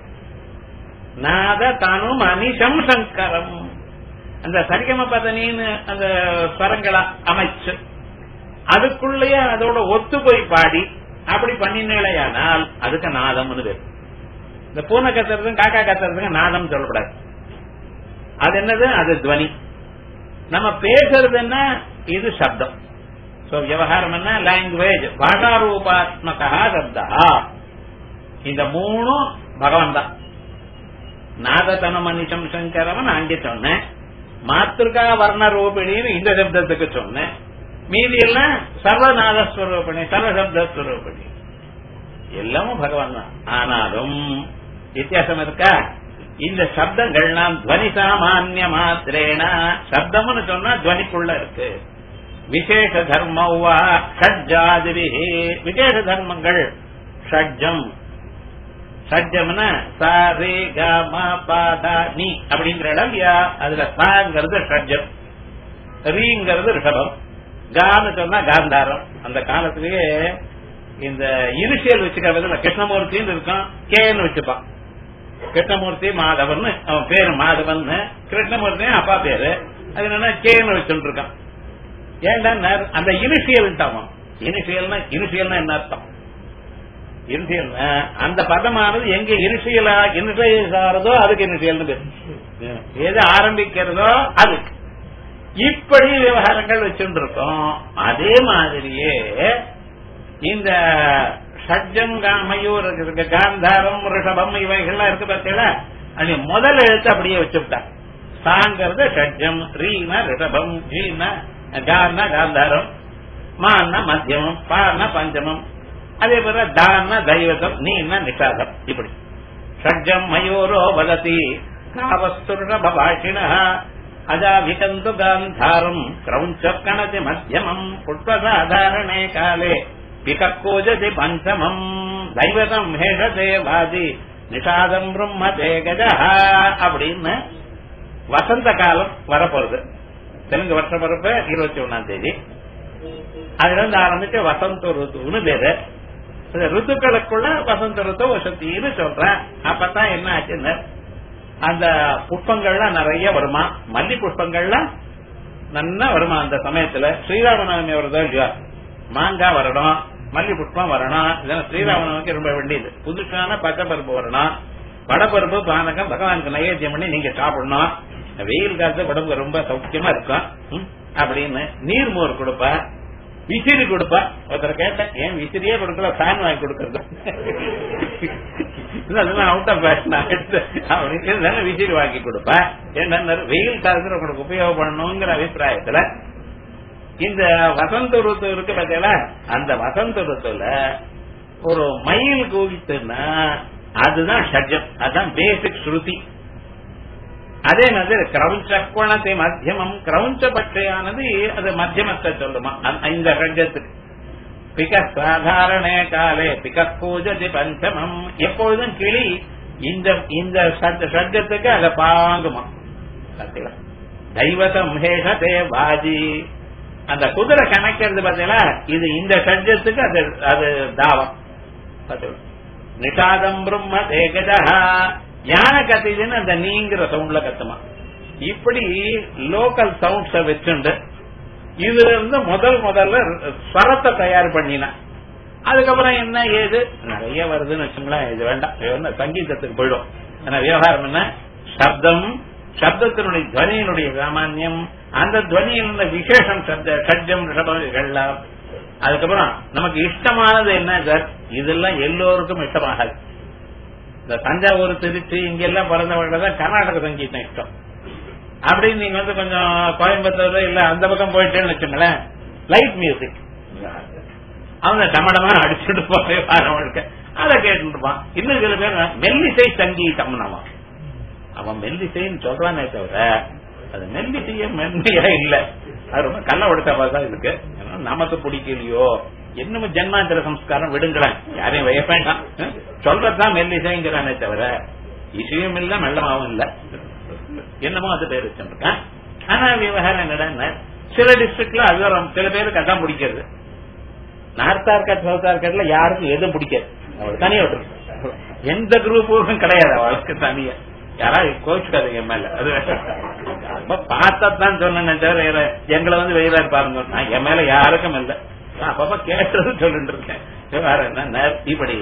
நாத தனும் அனிஷம் சங்கரம் அந்த சரிகம பதனின்னு அந்த ஸ்வரங்களை அமைச்சு அதுக்குள்ளேயே அதோட ஒத்து போய் பாடி அப்படி பண்ணினேலையானால் அதுக்கு நாதம்னு பேர் இந்த பூனை கத்துறதும் காக்கா கத்துறதுக்கு நாதம் சொல்லக்கூடாது அது என்னது அது துவனி நம்ம பேசுறது என்ன இது சப்தம் சோ விவகாரம் என்ன லாங்குவேஜ் பாஷாரூபாத்மகா சப்தா இந்த மூணும் பகவான் தான் நாததன மனிஷம் சங்கரவன் அங்கே சொன்னேன் மாத்திருக்கா வர்ண ரூபிணின்னு இந்த சப்தத்துக்கு சொன்னேன் மீதி எல்லாம் சர்வநாதஸ்வரூபிணி சர்வசப்தஸ்வரூபிணி எல்லாமும் பகவான் தான் ஆனாலும் வித்தியாசம் இருக்கா இந்த சப்தங்கள்லாம் துவனி சாமானிய மாத்திரேனா சப்தம்னு சொன்னா துவனிக்குள்ள இருக்கு விசேஷ தர்மவா ஷட்ஜாதிபி விசேஷ தர்மங்கள் ஷட்ஜம் ஷட்ஜம்னா சா ரே க ம ப த நீ அப்படிங்கிற இடம் இல்லையா அதுல சாங்கிறது ஷட்ஜம் ரீங்கிறது ரிஷபம் கான்னு சொன்னா காந்தாரம் அந்த காலத்திலேயே இந்த இனிஷியல் வச்சுக்கிறதுல கிருஷ்ணமூர்த்தின்னு இருக்கும் கேன்னு வச்சுப்பான் கிருஷ்ணமூர்த்தி மாதவன் அவன் பேரு மாதவன் கிருஷ்ணமூர்த்தி அப்பா பேரு அது என்னன்னா கேன்னு வச்சுட்டு இருக்கான் ஏன்டா அந்த இனிஷியல் அவன் இனிஷியல்னா இனிஷியல்னா என்ன அர்த்தம் இனிஷியல்னா அந்த பதமானது எங்க இனிஷியலா இனிஷியல் ஆறதோ அதுக்கு இனிஷியல்னு பேரு எது ஆரம்பிக்கிறதோ அதுக்கு இப்படி விவகாரங்கள் வச்சுட்டு இருக்கோம் அதே மாதிரியே இந்த ஷட்ஜம் மயூர் இருக்கு காந்தாரம் ரிஷபம் இவைகள்லாம் இருக்கு பார்த்தீங்களா அது முதல் எழுத்து அப்படியே வச்சுட்டான் சாங்கிறது ஷட்ஜம் ரீனா ரிஷபம் ஜீனா கான்னா காந்தாரம் மான்னா மத்தியமம் பான்னா பஞ்சமம் அதே போல தான்னா தெய்வதம் நீன்னா நிஷாதம் இப்படி ஷட்ஜம் மயூரோ வததி காவஸ்துர்ணபாஷிண அஜாவிகந்து காந்தாரம் கிரௌஞ்ச கணதி மத்தியமம் புஷ்பசாதாரணே காலே பிகக்கோஜதி பஞ்சமம் தெய்வதம் ஹேஷதே வாதி நிஷாதம் பிரம்மதே கஜா அப்படின்னு வசந்த காலம் வரப்போறது தெலுங்கு வருஷ பிறப்பு இருபத்தி ஒன்னாம் தேதி அதுல இருந்து ஆரம்பிச்சு வசந்த ருத்துன்னு பேரு இந்த ருத்துக்களுக்குள்ள வசந்த ருத்து வசத்தின்னு சொல்றேன் அப்பதான் என்ன ஆச்சுன்னு அந்த புஷ்பங்கள்லாம் நிறைய வருமா மல்லி புஷ்பங்கள்லாம் நல்லா வருமா அந்த சமயத்துல ஸ்ரீராமநவமி வருதோ இல்லையா மாங்காய் வரணும் மல்லி புஷ்பம் வரணும் இதெல்லாம் ஸ்ரீராமநவமிக்கு ரொம்ப வேண்டியது புதுசான பச்சை பருப்பு வரணும் வடப்பருப்பு பானகம் பகவானுக்கு நைவேத்தியம் பண்ணி நீங்க சாப்பிடணும் வெயில் காலத்து உடம்புக்கு ரொம்ப சௌக்கியமா இருக்கும் ம், அப்படின்னு நீர்மோர் கொடுப்ப விசிறி கொடுப்ப ஒருத்தர் கேட்டேன் ஏன் விசிறியே கொடுக்கல ஃபேன் வாங்கி கொடுக்கறது இல்ல, அதெல்லாம் அவுட் ஆஃப் ஃபேஷன் ஆயிடுச்சு அப்படின்னு விசிறி வாங்கி கொடுப்ப என்ன வெயில் காலத்துல உங்களுக்கு உபயோகப்படணுங்கிற அபிப்பிராயத்துல இந்த வசந்த ருத்து இருக்கு பார்த்தீங்களா அந்த வசந்த ருத்துல ஒரு மயில் கூவித்துன்னா அதுதான் ஷட்ஜம் அதுதான் பேசிக் ஸ்ருதி அதே மாதிரி கிரௌஞ்ச குணத்தை மத்தியமம் கிரௌஞ்ச பட்டையானது அது மத்தியமத்தை சொல்லுமா அந்த- இந்த ஷட்ஜத்துக்கு பிக சாதாரண காலே பிக பூஜதி பஞ்சமம் எப்பொழுதும் கிளி இந்த இந்த ஷட்- ஷட்ஜத்துக்கு அதை பாங்குமா பார்த்தீங்களா தெய்வதம் ஹேஷதே வாஜி அந்த குதிரை கணக்கிறது பாத்தீங்களா இது இந்த ஷட்ஜத்துக்கு அது அது தாவம் பாத்தீங்களா நிஷாதம் பிரம்ம தேகதா யானை கத்திதுன்னு அந்த நீங்கிற சவுண்ட்ல கத்துமா இப்படி லோக்கல் சவுண்ட்ஸ வச்சுண்டு இதுல இருந்து முதல் முதல்ல ஸ்வரத்தை தயார் பண்ணினா அதுக்கப்புறம் என்ன ஏது நிறைய வருதுன்னு வச்சுங்களேன் இது வேண்டாம் இது வந்து சங்கீதத்துக்கு போயிடும் ஏன்னா விவகாரம் என்ன சப்தம் சப்தத்தினுடைய துவனியினுடைய சாமான்யம் அந்த துவனியினுடைய விசேஷம் சப்த ஷட்ஜம் ரிஷபம் இதெல்லாம் அதுக்கப்புறம் நமக்கு இஷ்டமானது என்ன சார் இதெல்லாம் எல்லோருக்கும் இஷ்டமாகாது இந்த தஞ்சாவூர் திருச்சி இங்கெல்லாம் பிறந்தவர்கள் தான் கர்நாடக சங்கீதம் இஷ்டம் அப்படின்னு நீங்க வந்து கொஞ்சம் கோயம்புத்தூர் இல்ல அந்த பக்கம் போயிட்டேன்னு வச்சுங்களேன் லைட் மியூசிக் அவங்க டமடமா அடிச்சுட்டு போய் வரவங்களுக்கு அதை கேட்டுட்டு இருப்பான் இன்னும் சில பேர் மெல்லிசை சங்கீதம் நம்ம அவன் மெல்லிசைன்னு சொல்றானே தவிர அது மெல்லிசைய மென்மையா இல்ல அது ரொம்ப கல்ல உடைச்ச தான் இருக்கு ஏன்னா நமக்கு பிடிக்கலையோ என்னமோ ஜென்மாந்திர சம்ஸ்காரம் விடுங்களேன் யாரையும் வய வேண்டாம் சொல்றதுதான் மெல்லிசைங்கிறானே தவிர இசையும் இல்ல மெல்லமாவும் இல்ல என்னமோ அது பேர் வச்சிருக்கேன் ஆனா விவகாரம் என்னடா சில டிஸ்ட்ரிக்ட்ல அது வரும் சில பேருக்கு அதான் பிடிக்கிறது நார்த் ஆர்காட் சவுத் ஆர்காட்ல யாருக்கும் எதுவும் பிடிக்காது அவளுக்கு தனியா விட்டுருக்கு எந்த குரூப்பும் கிடையாது அவளுக்கு தனியா யாராவது கோச்சுக்காதீங்க என் மேல அது ரொம்ப பார்த்ததான் சொன்னேன் தவிர வேற எங்களை வந்து வெயிலா பாருங்க நான் என் மேல யாருக்கும் இல்ல நான் அப்பப்ப கேட்டது சொல்லிட்டு இருக்கேன் வேற என்ன இப்படி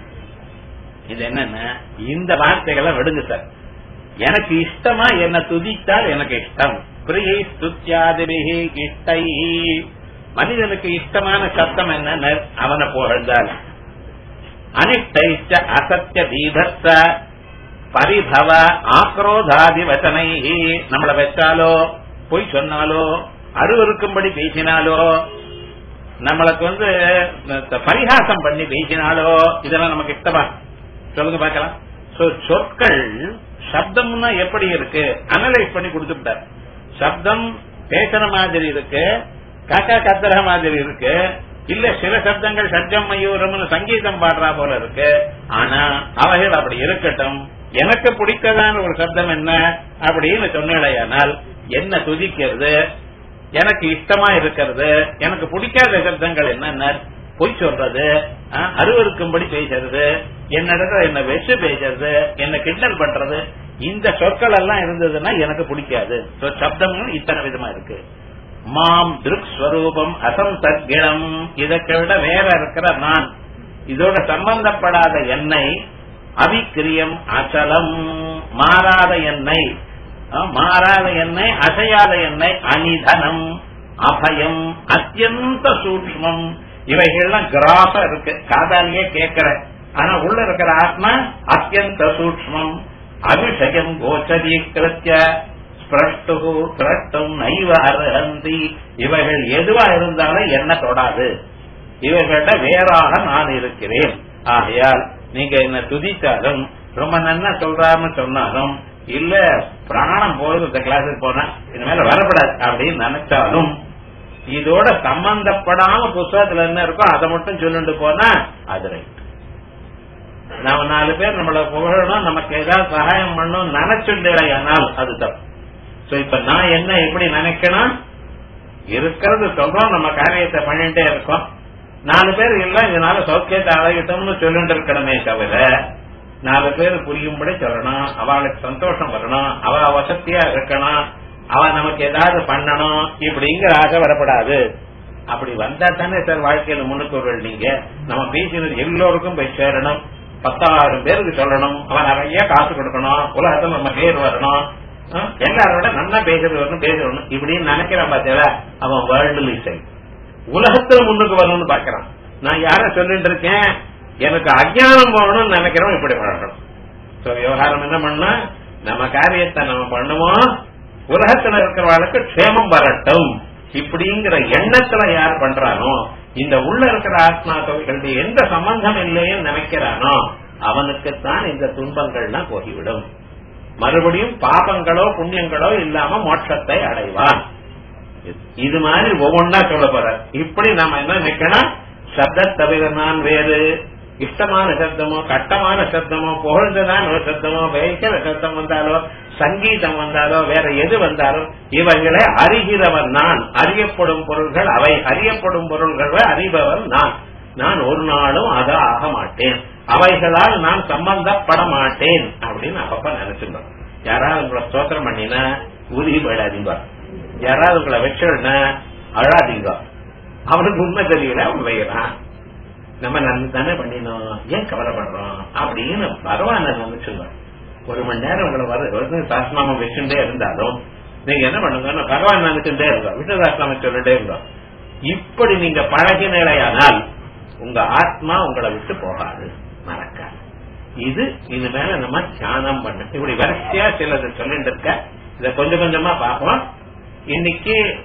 இது என்னன்னா இந்த வார்த்தைகளை விடுங்க சார் எனக்கு இஷ்டமா என்ன துதித்தால் எனக்கு இஷ்டம் பிரியை ஸ்துத்யாதிபிகி இஷ்டை மனிதனுக்கு இஷ்டமான சப்தம் என்ன அவனை புகழ்ந்தால் அனிஷ்டைச்ச அசத்திய தீபத்த பரிபவ ஆக்ரோதாதி வச்சனை நம்மளை வச்சாலோ பொய் சொன்னாலோ அருவருக்கும்படி பேசினாலோ நம்மளுக்கு வந்து பரிகாசம் பண்ணி பேசினாலோ இதெல்லாம் நமக்கு இஷ்டமா சொல்லுங்க பார்க்கலாம் சொற்கள் சப்தம்னா எப்படி இருக்கு அனலைஸ் பண்ணி கொடுத்துட்டார் சப்தம் பேசுற மாதிரி இருக்கு காக்கா கத்துற மாதிரி இருக்கு இல்ல சில சப்தங்கள் சட்டம் மயூரம்னு சங்கீதம் பாடுறா போல இருக்கு ஆனா அவைகள் அப்படி இருக்கட்டும் எனக்கு பிடித்ததான ஒரு சப்தம் என்ன அப்படின்னு சொன்னேடையானால் என்ன துதிக்கிறது எனக்கு இஷ்டமா இருக்கிறது எனக்கு பிடிக்காத சப்தங்கள் என்னென்ன பொய் சொல்றது அருவருக்கும்படி பேசுறது என்னிடத்துல என்ன வெச்சு பேசுறது என்ன கிண்டல் பண்றது இந்த சொற்கள் எல்லாம் இருந்ததுன்னா எனக்கு பிடிக்காது சப்தங்கள் இத்தனை விதமா இருக்கு மாம் திருக் ஸ்வரூபம் அசம்சர்கிடம் இதற்கு விட வேற இருக்கிற நான் இதோட சம்பந்தப்படாத எண்ணெய் அவிக்கிரியம் அச்சலம் மாறாத எண்ணெய் மாறாத எண்ணெய் அசையாத எண்ணெய் அனிதனம் அபயம் அத்தியந்த சூக்மம் இவைகள்லாம் கிராஃபா இருக்கு காதாலேயே கேட்கிற ஆனா உள்ள இருக்கிற ஆத்மா அத்தியந்த சூக்மம் அபிஷயம் கோச்சரீகிருத்திய ஸ்பிரஷ்டு திரட்டும் நைவ அருகந்தி இவைகள் எதுவா இருந்தாலும் என்ன தொடாது இவைகள வேறாக நான் இருக்கிறேன் ஆகையால் நீங்க என்ன துதித்தாலும் ரொம்ப நன்னா சொல்றாருன்னு சொன்னாலும் இல்ல பிராணம் போகுது இந்த கிளாஸுக்கு போனா இனிமேல வரப்படாது அப்படின்னு நினைச்சாலும் இதோட சம்பந்தப்படாம புஸ்தகத்துல என்ன இருக்கோ அதை மட்டும் சொல்லிட்டு போனா அது ரைட் நாம நாலு பேர் நம்மள புகழணும் நமக்கு ஏதாவது சகாயம் பண்ணணும் நினைச்சுட்டேனால் அது தப்பு சோ இப்ப நான் என்ன எப்படி நினைக்கணும் இருக்கிறது சொல்றோம் நம்ம காரியத்தை பண்ணிட்டே இருக்கோம் நாலு பேர் இல்ல இதனால சௌக்கியத்தை அழகிட்டோம்னு சொல்லிட்டு இருக்கணுமே தவிர நாலு பேர் புரியும்படி சொல்லணும் அவளுக்கு சந்தோஷம் வரணும் அவ வசதியா இருக்கணும் அவ நமக்கு ஏதாவது பண்ணணும் இப்படிங்கிற ஆசை வரப்படாது அப்படி வந்தா தானே சார் வாழ்க்கையில முன்னுக்கு நீங்க நம்ம பேசினது எல்லோருக்கும் போய் சேரணும் பத்தாயிரம் பேருக்கு சொல்லணும் அவன் நிறைய காசு கொடுக்கணும் உலகத்துல நம்ம பேர் வரணும் எல்லாரோட நல்லா பேசுறது வரணும் பேசணும் இப்படின்னு நினைக்கிறான் பாத்தியா அவன் வேர்ல்டு சைட் உலகத்துல முன்னுக்கு வரணும்னு பாக்குறான் நான் யார சொல்லிட்டு இருக்கேன் எனக்கு அஜானம் போகணும்னு நினைக்கிறோம் இப்படி பழகணும் சோ விவகாரம் என்ன பண்ணா நம்ம காரியத்தை நம்ம பண்ணுவோம் உலகத்துல இருக்கிறவர்களுக்கு க்ஷேமம் வரட்டும் இப்படிங்கிற எண்ணத்துல யார் பண்றானோ இந்த உள்ள இருக்கிற ஆத்மாக்களுக்கு எந்த சம்பந்தம் இல்லைன்னு நினைக்கிறானோ அவனுக்குத்தான் இந்த துன்பங்கள்லாம் போகிவிடும் மறுபடியும் பாபங்களோ புண்ணியங்களோ இல்லாம மோட்சத்தை அடைவான் இது மாதிரி ஒவ்வொன்னா சொல்ல போற இப்படி நாம என்ன நினைக்கணும் சப்த தவிர நான் வேறு இஷ்டமான சப்தமோ கட்டமான சப்தமோ புகழ்ந்துதான் ஒரு சப்தமோ வேய்க்கிற சப்தம் வந்தாலோ சங்கீதம் வந்தாலோ வேற எது வந்தாலும் இவைகளை அறிகிறவன் நான் அறியப்படும் பொருள்கள் அவை அறியப்படும் பொருள்களை அறிபவன் நான் நான் ஒரு நாளும் அத ஆக மாட்டேன் அவைகளால் நான் சம்பந்தப்பட மாட்டேன் அப்படின்னு அப்பப்ப நினைச்சிருந்தோம் யாராவது உங்களை ஸ்தோத்திரம் பண்ணினா உருகி போயிடாதீங்க யாராவது உங்களை வச்சுனா அழாதீங்க அவனுக்கு உண்மை தெரியல அவன் வைக்கிறான் நம்ம நன்மை தானே பண்ணினோம் ஏன் கவலைப்படுறோம் அப்படின்னு பரவாயில்ல நினைச்சுங்க ஒரு மணி நேரம் உங்களை வர சாஸ்திரநாமம் வச்சுட்டே இருந்தாலும் நீங்க என்ன பண்ணுங்க பகவான் நினைச்சுட்டே இருந்தோம் விஷ்ணு சாஸ்திரநாமம் சொல்லிட்டே இருந்தோம் இப்படி நீங்க பழகினையானால் உங்க ஆத்மா உங்களை விட்டு போகாது மறக்காது இது இது மேல நம்ம தியானம் பண்ண இப்படி வரிசையா சிலது சொல்லிட்டு இருக்க இத கொஞ்சம் கொஞ்சமா பார்ப்போம் இன்னைக்கு